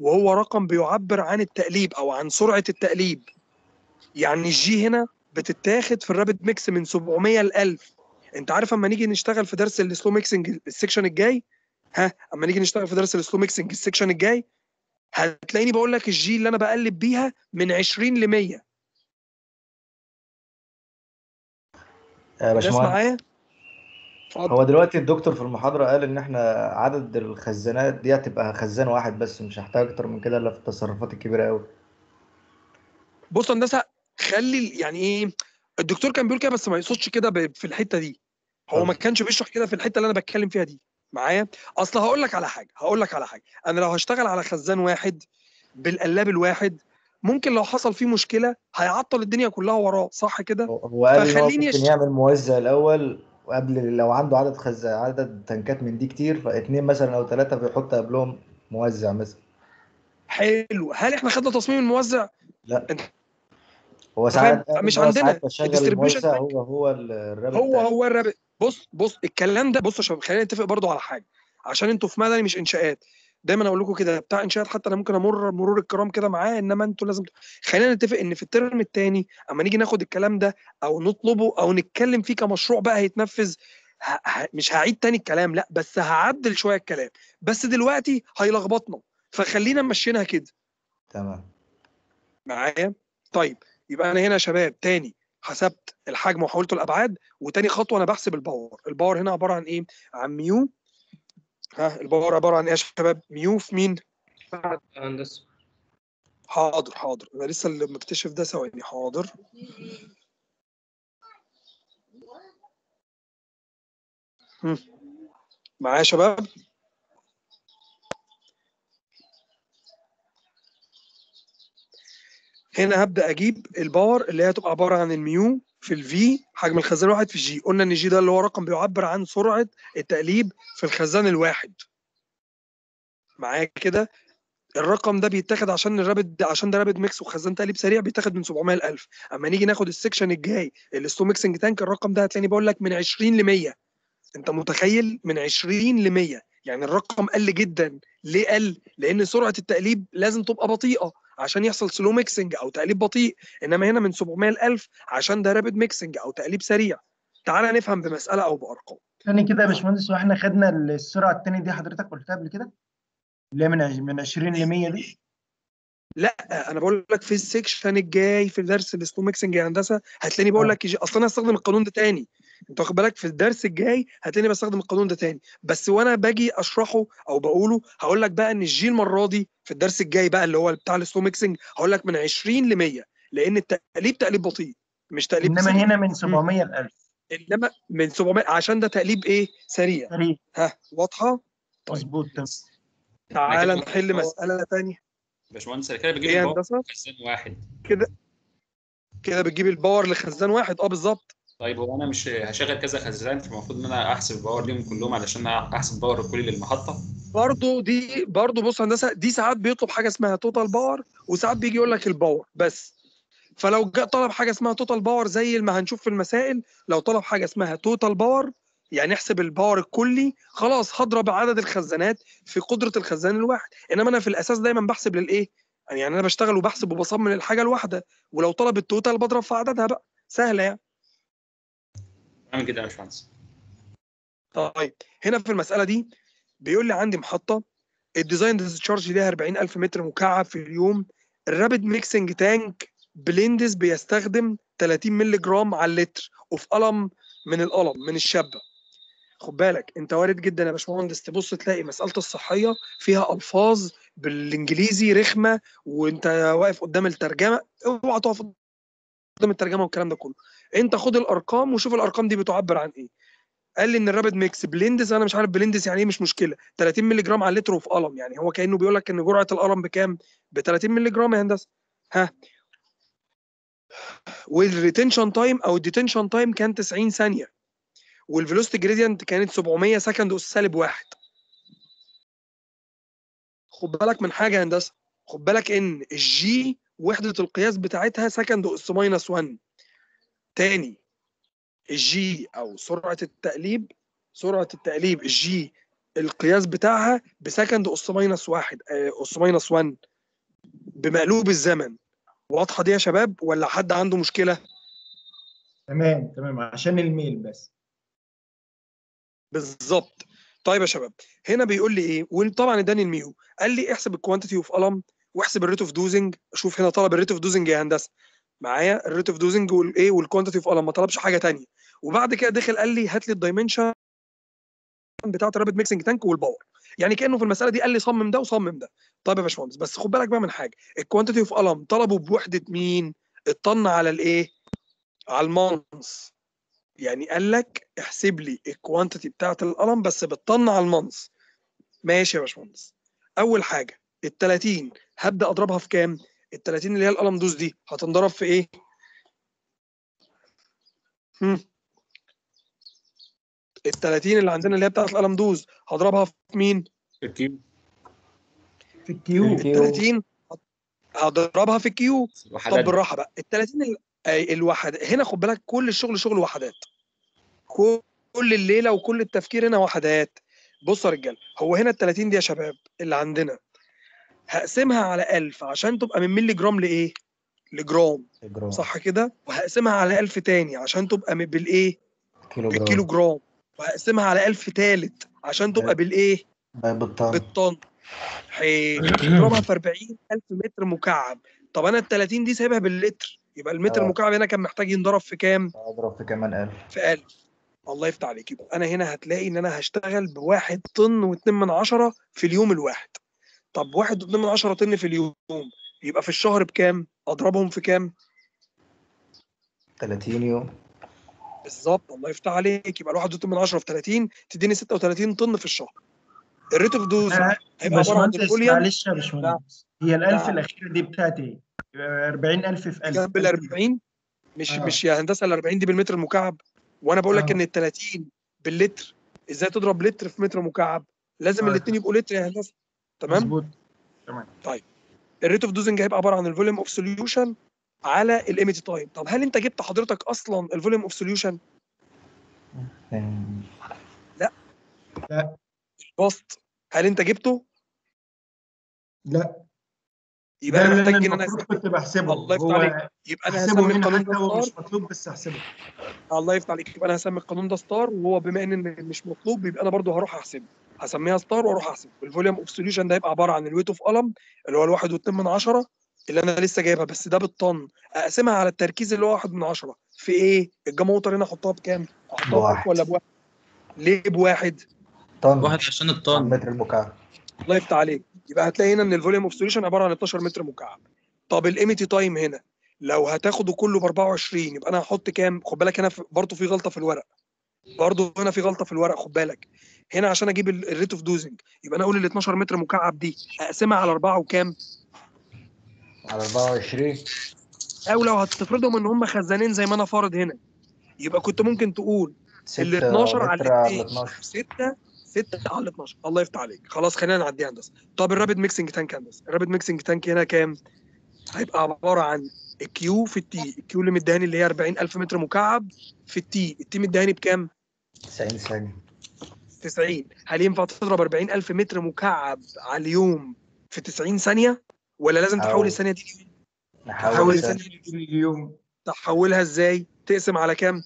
وهو رقم بيعبر عن التقليب او عن سرعه التقليب يعني الجي هنا بتتاخد في الرابد ميكس من 700 ل 1000 انت عارف اما نيجي نشتغل في درس السلو ميكسنج السكشن الجاي ها اما نيجي نشتغل في درس السلو ميكسنج السكشن الجاي هتلاقيني بقول لك الجي اللي انا بقلب بيها من 20 ل 100 يا ناس باشمهندس معايا اتفضل هو دلوقتي الدكتور في المحاضرة قال إن إحنا عدد الخزانات دي هتبقى خزان واحد بس مش هحتاج أكتر من كده إلا في التصرفات الكبيرة أوي بص يا هندسه خلي يعني ايه الدكتور كان بيقول كده بس ما يقصدش كده ب- في الحته دي هو ما كانش بيشرح كده في الحته اللي انا بتكلم فيها دي معايا اصل هقول لك على حاجه هقول لك على حاجه انا لو هشتغل على خزان واحد بالقلاب الواحد ممكن لو حصل فيه مشكله هيعطل الدنيا كلها وراه صح كده هو قال إن هو فخليني ممكن أشت- يعمل موزع الأول وقبل لو عنده عدد خزان عدد تنكات من دي كتير فاتنين مثلا أو ثلاثة بيحط قبلهم موزع مثلا حلو هل احنا خدنا تصميم الموزع لا انت هو فاهم ساعات قال مش إن هو عندنا ساعات بشغل الديستريبيوشن الموزع هو هو الرابط هو بتاعي هو الرابط بص بص الكلام ده بص يا شباب خلينا نتفق برضو على حاجه عشان انتوا في مدني مش انشاءات دايما اقول لكم كده بتاع انشاءات حتى انا ممكن امر مرور الكرام كده معاه انما انتوا لازم خلينا نتفق ان في الترم الثاني اما نيجي ناخد الكلام ده او نطلبه او نتكلم فيه كمشروع بقى هيتنفذ ه... ه... مش هعيد تاني الكلام لا بس هعدل شويه الكلام بس دلوقتي هيلخبطنا فخلينا ممشينها كده تمام معايا طيب يبقى انا هنا يا شباب تاني حسبت الحجم وحولته الابعاد وتاني خطوه انا بحسب الباور الباور هنا عباره عن ايه عن ميو ها الباور عباره عن ايه يا شباب ميو في مين هندسه حاضر حاضر انا لسه اللي مكتشف ده ثواني حاضر هم. معايا يا شباب هنا هبدا اجيب الباور اللي هي هتبقى عباره عن الميو في الفي حجم الخزان الواحد في الجي قلنا ان الجي ده اللي هو رقم بيعبر عن سرعه التقليب في الخزان الواحد معايا كده الرقم ده بيتاخد عشان الرابد عشان ده رابد ميكس وخزان تقليب سريع بيتاخد من 700 ل 1000 اما نيجي ناخد السكشن الجاي الستو ميكسنج تانك الرقم ده هتلاقيني بقول لك من 20 ل 100 انت متخيل من 20 ل 100 يعني الرقم قل جدا ليه قل لان سرعه التقليب لازم تبقى بطيئه عشان يحصل سلو ميكسنج او تقليب بطيء انما هنا من 700 ل 1000 عشان ده رابد ميكسنج او تقليب سريع تعالى نفهم بمساله او بارقام تاني كده يا باشمهندس واحنا خدنا السرعه التانية دي حضرتك قلتها قبل كده اللي هي من عش- من 20 ل 100 دي لا انا بقول لك في السكشن الجاي في درس السلو ميكسنج يا هندسه هتلاقيني بقول لك يجي اصلا انا هستخدم القانون ده تاني انت واخد بالك في الدرس الجاي هتلاقيني بستخدم القانون ده تاني بس وانا باجي اشرحه او بقوله هقول لك بقى ان الجي المره دي في الدرس الجاي بقى اللي هو بتاع السلو ميكسنج هقول لك من 20 ل 100 لان التقليب تقليب بطيء مش تقليب انما سريع هنا من 700 ل 1000 انما من 700 عشان ده تقليب ايه سريع سريع ها واضحه مظبوط تمام تعالى كده نحل بجيب مساله ثانيه باشمهندس انا كده بجيب ايه يا الباور هندسه في خزان واحد كده كده بتجيب الباور لخزان واحد اه بالظبط طيب هو انا مش هشغل كذا خزان فالمفروض ان انا احسب الباور ليهم كلهم علشان احسب الباور الكلي للمحطه برضه دي برضه بص هندسه دي ساعات بيطلب حاجه اسمها توتال باور وساعات بيجي يقول لك الباور بس فلو جاء طلب حاجه اسمها توتال باور زي ما هنشوف في المسائل لو طلب حاجه اسمها توتال باور يعني احسب الباور الكلي خلاص هضرب عدد الخزانات في قدره الخزان الواحد انما انا في الاساس دايما بحسب للايه يعني انا بشتغل وبحسب وبصمم الحاجه الواحده ولو طلب التوتال بضرب في عددها بقى سهله يعني اعمل كده يا باشمهندس طيب هنا في المساله دي بيقول لي عندي محطه الديزاين ديسشارج ليها 40000 متر مكعب في اليوم الرابد ميكسنج تانك بليندز بيستخدم 30 مللي جرام على اللتر وفي قلم من القلم من الشابه خد بالك انت وارد جدا يا باشمهندس تبص تلاقي مساله الصحيه فيها الفاظ بالانجليزي رخمه وانت واقف قدام الترجمه اوعى تقف قدام الترجمه والكلام ده كله انت خد الارقام وشوف الارقام دي بتعبر عن ايه قال لي ان الرابد ميكس بليندز انا مش عارف بليندز يعني ايه مش مشكله 30 مللي جرام على اللتر وفي قلم يعني هو كانه بيقول لك ان جرعه القلم بكام ب 30 مللي جرام يا هندسه ها والريتنشن تايم او الديتنشن تايم كان 90 ثانيه والفيلوسيتي جريدينت كانت 700 سكند اس سالب واحد خد بالك من حاجه يا هندسه خد بالك ان الجي وحده القياس بتاعتها سكند اس ماينس 1 تاني الجي او سرعه التقليب سرعه التقليب الجي القياس بتاعها بسكند اس ماينس واحد آه، اس ماينس 1 بمقلوب الزمن واضحه دي يا شباب ولا حد عنده مشكله تمام تمام عشان الميل بس بالظبط طيب يا شباب هنا بيقول لي ايه وطبعا اداني الميو قال لي احسب الكوانتيتي اوف الم واحسب الريت اوف دوزنج شوف هنا طلب الريت اوف دوزنج يا هندسه معايا الريت اوف دوزنج والايه والكوانتيتي اوف الم ما طلبش حاجه تانية وبعد كده دخل قال لي هات لي الدايمنشن بتاعت الرابط ميكسنج تانك والباور يعني كانه في المساله دي قال لي صمم ده وصمم ده طيب يا باشمهندس بس خد بالك بقى من حاجه الكوانتيتي اوف الم طلبوا بوحده مين الطن على الايه على المانس يعني قال لك احسب لي الكوانتيتي بتاعت القلم بس بالطن على المانس ماشي يا باشمهندس اول حاجه ال 30 هبدا اضربها في كام ال 30 اللي هي القلم دوز دي هتنضرب في ايه هم. ال 30 اللي عندنا اللي هي بتاعت القلم دوز هضربها في مين الكيو في الكيو ال 30 هضربها في الكيو طب وحدات بالراحه بقى ال 30 ال- أي الوحد هنا خد بالك كل الشغل شغل وحدات كل الليله وكل التفكير هنا وحدات بصوا يا رجاله هو هنا ال 30 دي يا شباب اللي عندنا هقسمها على 1000 عشان تبقى من ملي جرام لايه؟ لجرام جرام صح كده؟ وهقسمها على 1000 تاني عشان تبقى من- بالايه؟ كيلو جرام بالكيلو جرام وهقسمها على 1000 تالت عشان تبقى بالايه؟ بالطن بالطن حلو اضربها في 40000 متر مكعب طب انا ال 30 دي سايبها باللتر يبقى المتر آه. المكعب هنا كان محتاج ينضرب في كام؟ اضرب في كمان 1000 في 1000 الله يفتح عليك يبقى انا هنا هتلاقي ان انا هشتغل بواحد طن واتنين من عشرة في اليوم الواحد طب واحد واتنين من عشرة طن في اليوم يبقى في الشهر بكام؟ اضربهم في كام؟ 30 يوم بالظبط الله يفتح عليك يبقى الواحد واتنين من عشرة في 30 تديني 36 طن في الشهر الريت اوف دوز آه، هيبقى عباره عن باشمهندس الفوليوم معلش يا باشمهندس هي ال 1000 نعم. الأخيرة دي بتاعت إيه؟ يبقى 40000 في 1000 جنب ال 40 مش آه. مش يا هندسه ال 40 دي بالمتر المكعب وانا بقول لك آه. ان ال 30 باللتر ازاي تضرب لتر في متر مكعب لازم آه. الاثنين يبقوا لتر يا هندسه تمام مظبوط تمام الريت اوف دوزنج هيبقى عباره عن الفوليوم اوف سوليوشن على الايميج تايم طب هل انت جبت حضرتك اصلا الفوليوم اوف سوليوشن يعني لا البسط هل انت جبته لا يبقى ده انا اللي محتاج أنا ان انا المفروض أحسب. كنت بحسبه الله يفتح هو عليك يبقى انا احسبه هسمي هنا القانون حتى ده هو ستار مش مطلوب بس احسبه الله يفتح عليك يبقى انا هسمي القانون ده ستار وهو بما ان مش مطلوب يبقى انا برضو هروح احسبه هسميها ستار واروح احسبه الفوليوم اوف سوليوشن ده هيبقى عباره عن الويت اوف قلم اللي هو الواحد واتنين من عشرة اللي انا لسه جايبها بس ده بالطن اقسمها على التركيز اللي هو واحد من عشرة في ايه الجاما ووتر هنا احطها بكام احطها بألف بواحد. ولا بواحد ليه بواحد طن واحد عشان على الطن المتر المكعب الله يفتح عليك يبقى هتلاقي هنا ان الفوليوم اوف سوليوشن عباره عن 12 متر مكعب طب الايميتي تايم هنا لو هتاخده كله ب 24 يبقى انا هحط كام خد بالك هنا في- برضه في غلطه في الورق برضه هنا في غلطه في الورق خد بالك هنا عشان اجيب الريت اوف دوزنج يبقى انا اقول ال 12 متر مكعب دي اقسمها على 4 وكام على 24 او لو هتفرضهم ان هم خزانين زي ما انا فارض هنا يبقى كنت ممكن تقول ال 6 12 على متر على الاثنين 12 6 6 على 12 الله يفتح عليك خلاص خلينا نعديها هندسه طب الرابد ميكسنج تانك هندسه الرابد ميكسنج تانك هنا كام هيبقى عباره عن الكيو في التي الكيو اللي مديهاني اللي هي 40000 متر مكعب في التي التي مديهاني بكام 90 ثانية 90 هل ينفع تضرب 40000 متر مكعب على اليوم في 90 ثانيه ولا لازم تحول حاول. الثانيه دي نحاول حاول الثانية. الثانيه دي اليوم تحولها ازاي تقسم على كام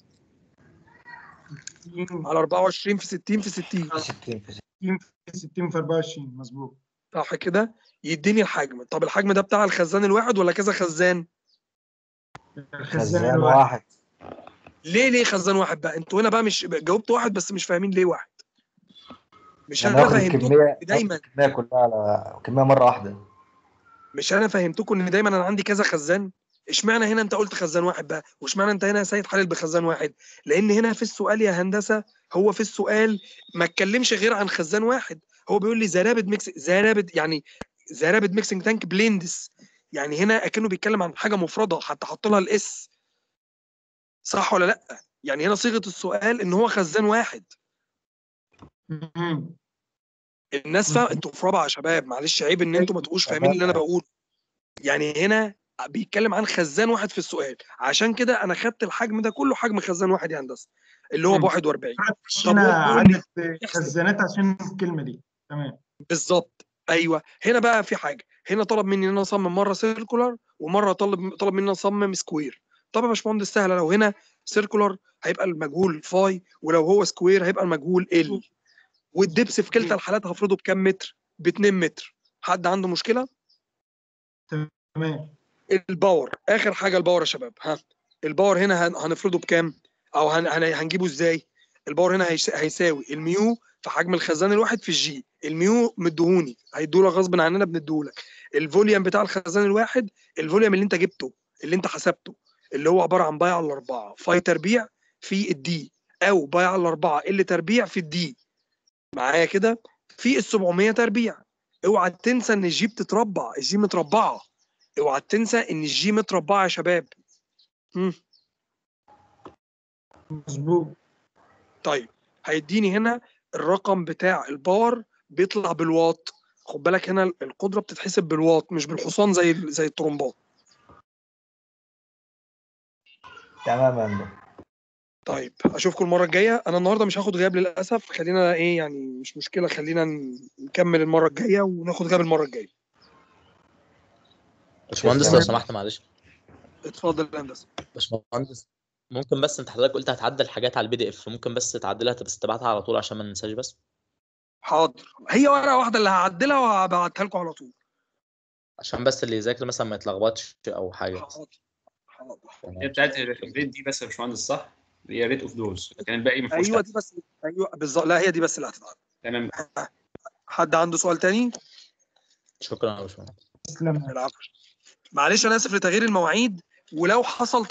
60 على 24 في 60 في 60 60 في في 60 في 24 مظبوط صح كده يديني الحجم طب الحجم ده بتاع الخزان الواحد ولا كذا خزان الخزان خزان الواحد واحد ليه ليه خزان واحد بقى انتوا هنا بقى مش جاوبت واحد بس مش فاهمين ليه واحد مش يعني انا ناخد فهمتكم الكمية دايما الكمية كلها على كمية مرة واحدة مش انا فهمتكم ان دايما انا عندي كذا خزان اشمعنى هنا انت قلت خزان واحد بقى واشمعنى انت هنا يا سيد حلل بخزان واحد لان هنا في السؤال يا هندسه هو في السؤال ما اتكلمش غير عن خزان واحد هو بيقول لي زرابد ميكس زرابد يعني زرابد ميكسنج تانك بليندس يعني هنا اكنه بيتكلم عن حاجه مفرده حتى حط لها الاس صح ولا لا يعني هنا صيغه السؤال ان هو خزان واحد مم. الناس فاهم انتوا في رابعه يا شباب معلش عيب ان انتوا ما تبقوش فاهمين اللي انا بقوله يعني هنا بيتكلم عن خزان واحد في السؤال عشان كده انا خدت الحجم ده كله حجم خزان واحد يا هندسه اللي هو ب تمام. 41 مش طب هنا قول لي عدد خزانات عشان الكلمه دي تمام بالظبط ايوه هنا بقى في حاجه هنا طلب مني ان انا اصمم مره سيركولار ومره طلب طلب مني ان أنا اصمم سكوير طب يا باشمهندس سهله لو هنا سيركولار هيبقى المجهول فاي ولو هو سكوير هيبقى المجهول ال والدبس في كلتا الحالات هفرضه بكام متر؟ ب 2 متر حد عنده مشكله؟ تمام الباور اخر حاجه الباور يا شباب ها الباور هنا هن- هنفرضه بكام؟ او هن... هن... هنجيبه ازاي؟ الباور هنا هيس... هيساوي الميو في حجم الخزان الواحد في الجي الميو مديهوني هيدولك غصب عننا بنديهولك الفوليوم بتاع الخزان الواحد الفوليوم اللي انت جبته اللي انت حسبته اللي هو عباره عن باي على الاربعه فاي تربيع في الدي او باي على الاربعه ال تربيع في الدي معايا كده في ال 700 تربيع اوعى تنسى ان الجي بتتربع الجي متربعه اوعى تنسى ان الجي متربعه يا شباب مم. مظبوط طيب هيديني هنا الرقم بتاع الباور بيطلع بالواط خد بالك هنا القدره بتتحسب بالواط مش بالحصان زي زي الطرمبات تمام يا هندسه طيب اشوفكم المره الجايه انا النهارده مش هاخد غياب للاسف خلينا ايه يعني مش مشكله خلينا ن- نكمل المره الجايه وناخد غياب المره الجايه باشمهندس لو تمام. سمحت معلش اتفضل يا هندسه باشمهندس ممكن بس انت حضرتك قلت هتعدل حاجات على البي دي اف ممكن بس تعدلها بس تبعتها على طول عشان ما ننساش بس حاضر هي ورقه واحده اللي هعدلها وهبعتها لكم على طول عشان بس اللي يذاكر مثلا ما يتلخبطش او حاجه حاضر حاضر هي بتاعت الريت دي بس يا باشمهندس صح؟ هي ريت اوف دوز لكن الباقي ما فيهوش ايوه دي بس ايوه بالظبط لا هي دي بس اللي هتتعدل تمام حد عنده سؤال تاني؟ شكرا يا باشمهندس تسلم العفو معلش انا اسف لتغيير المواعيد ولو حصل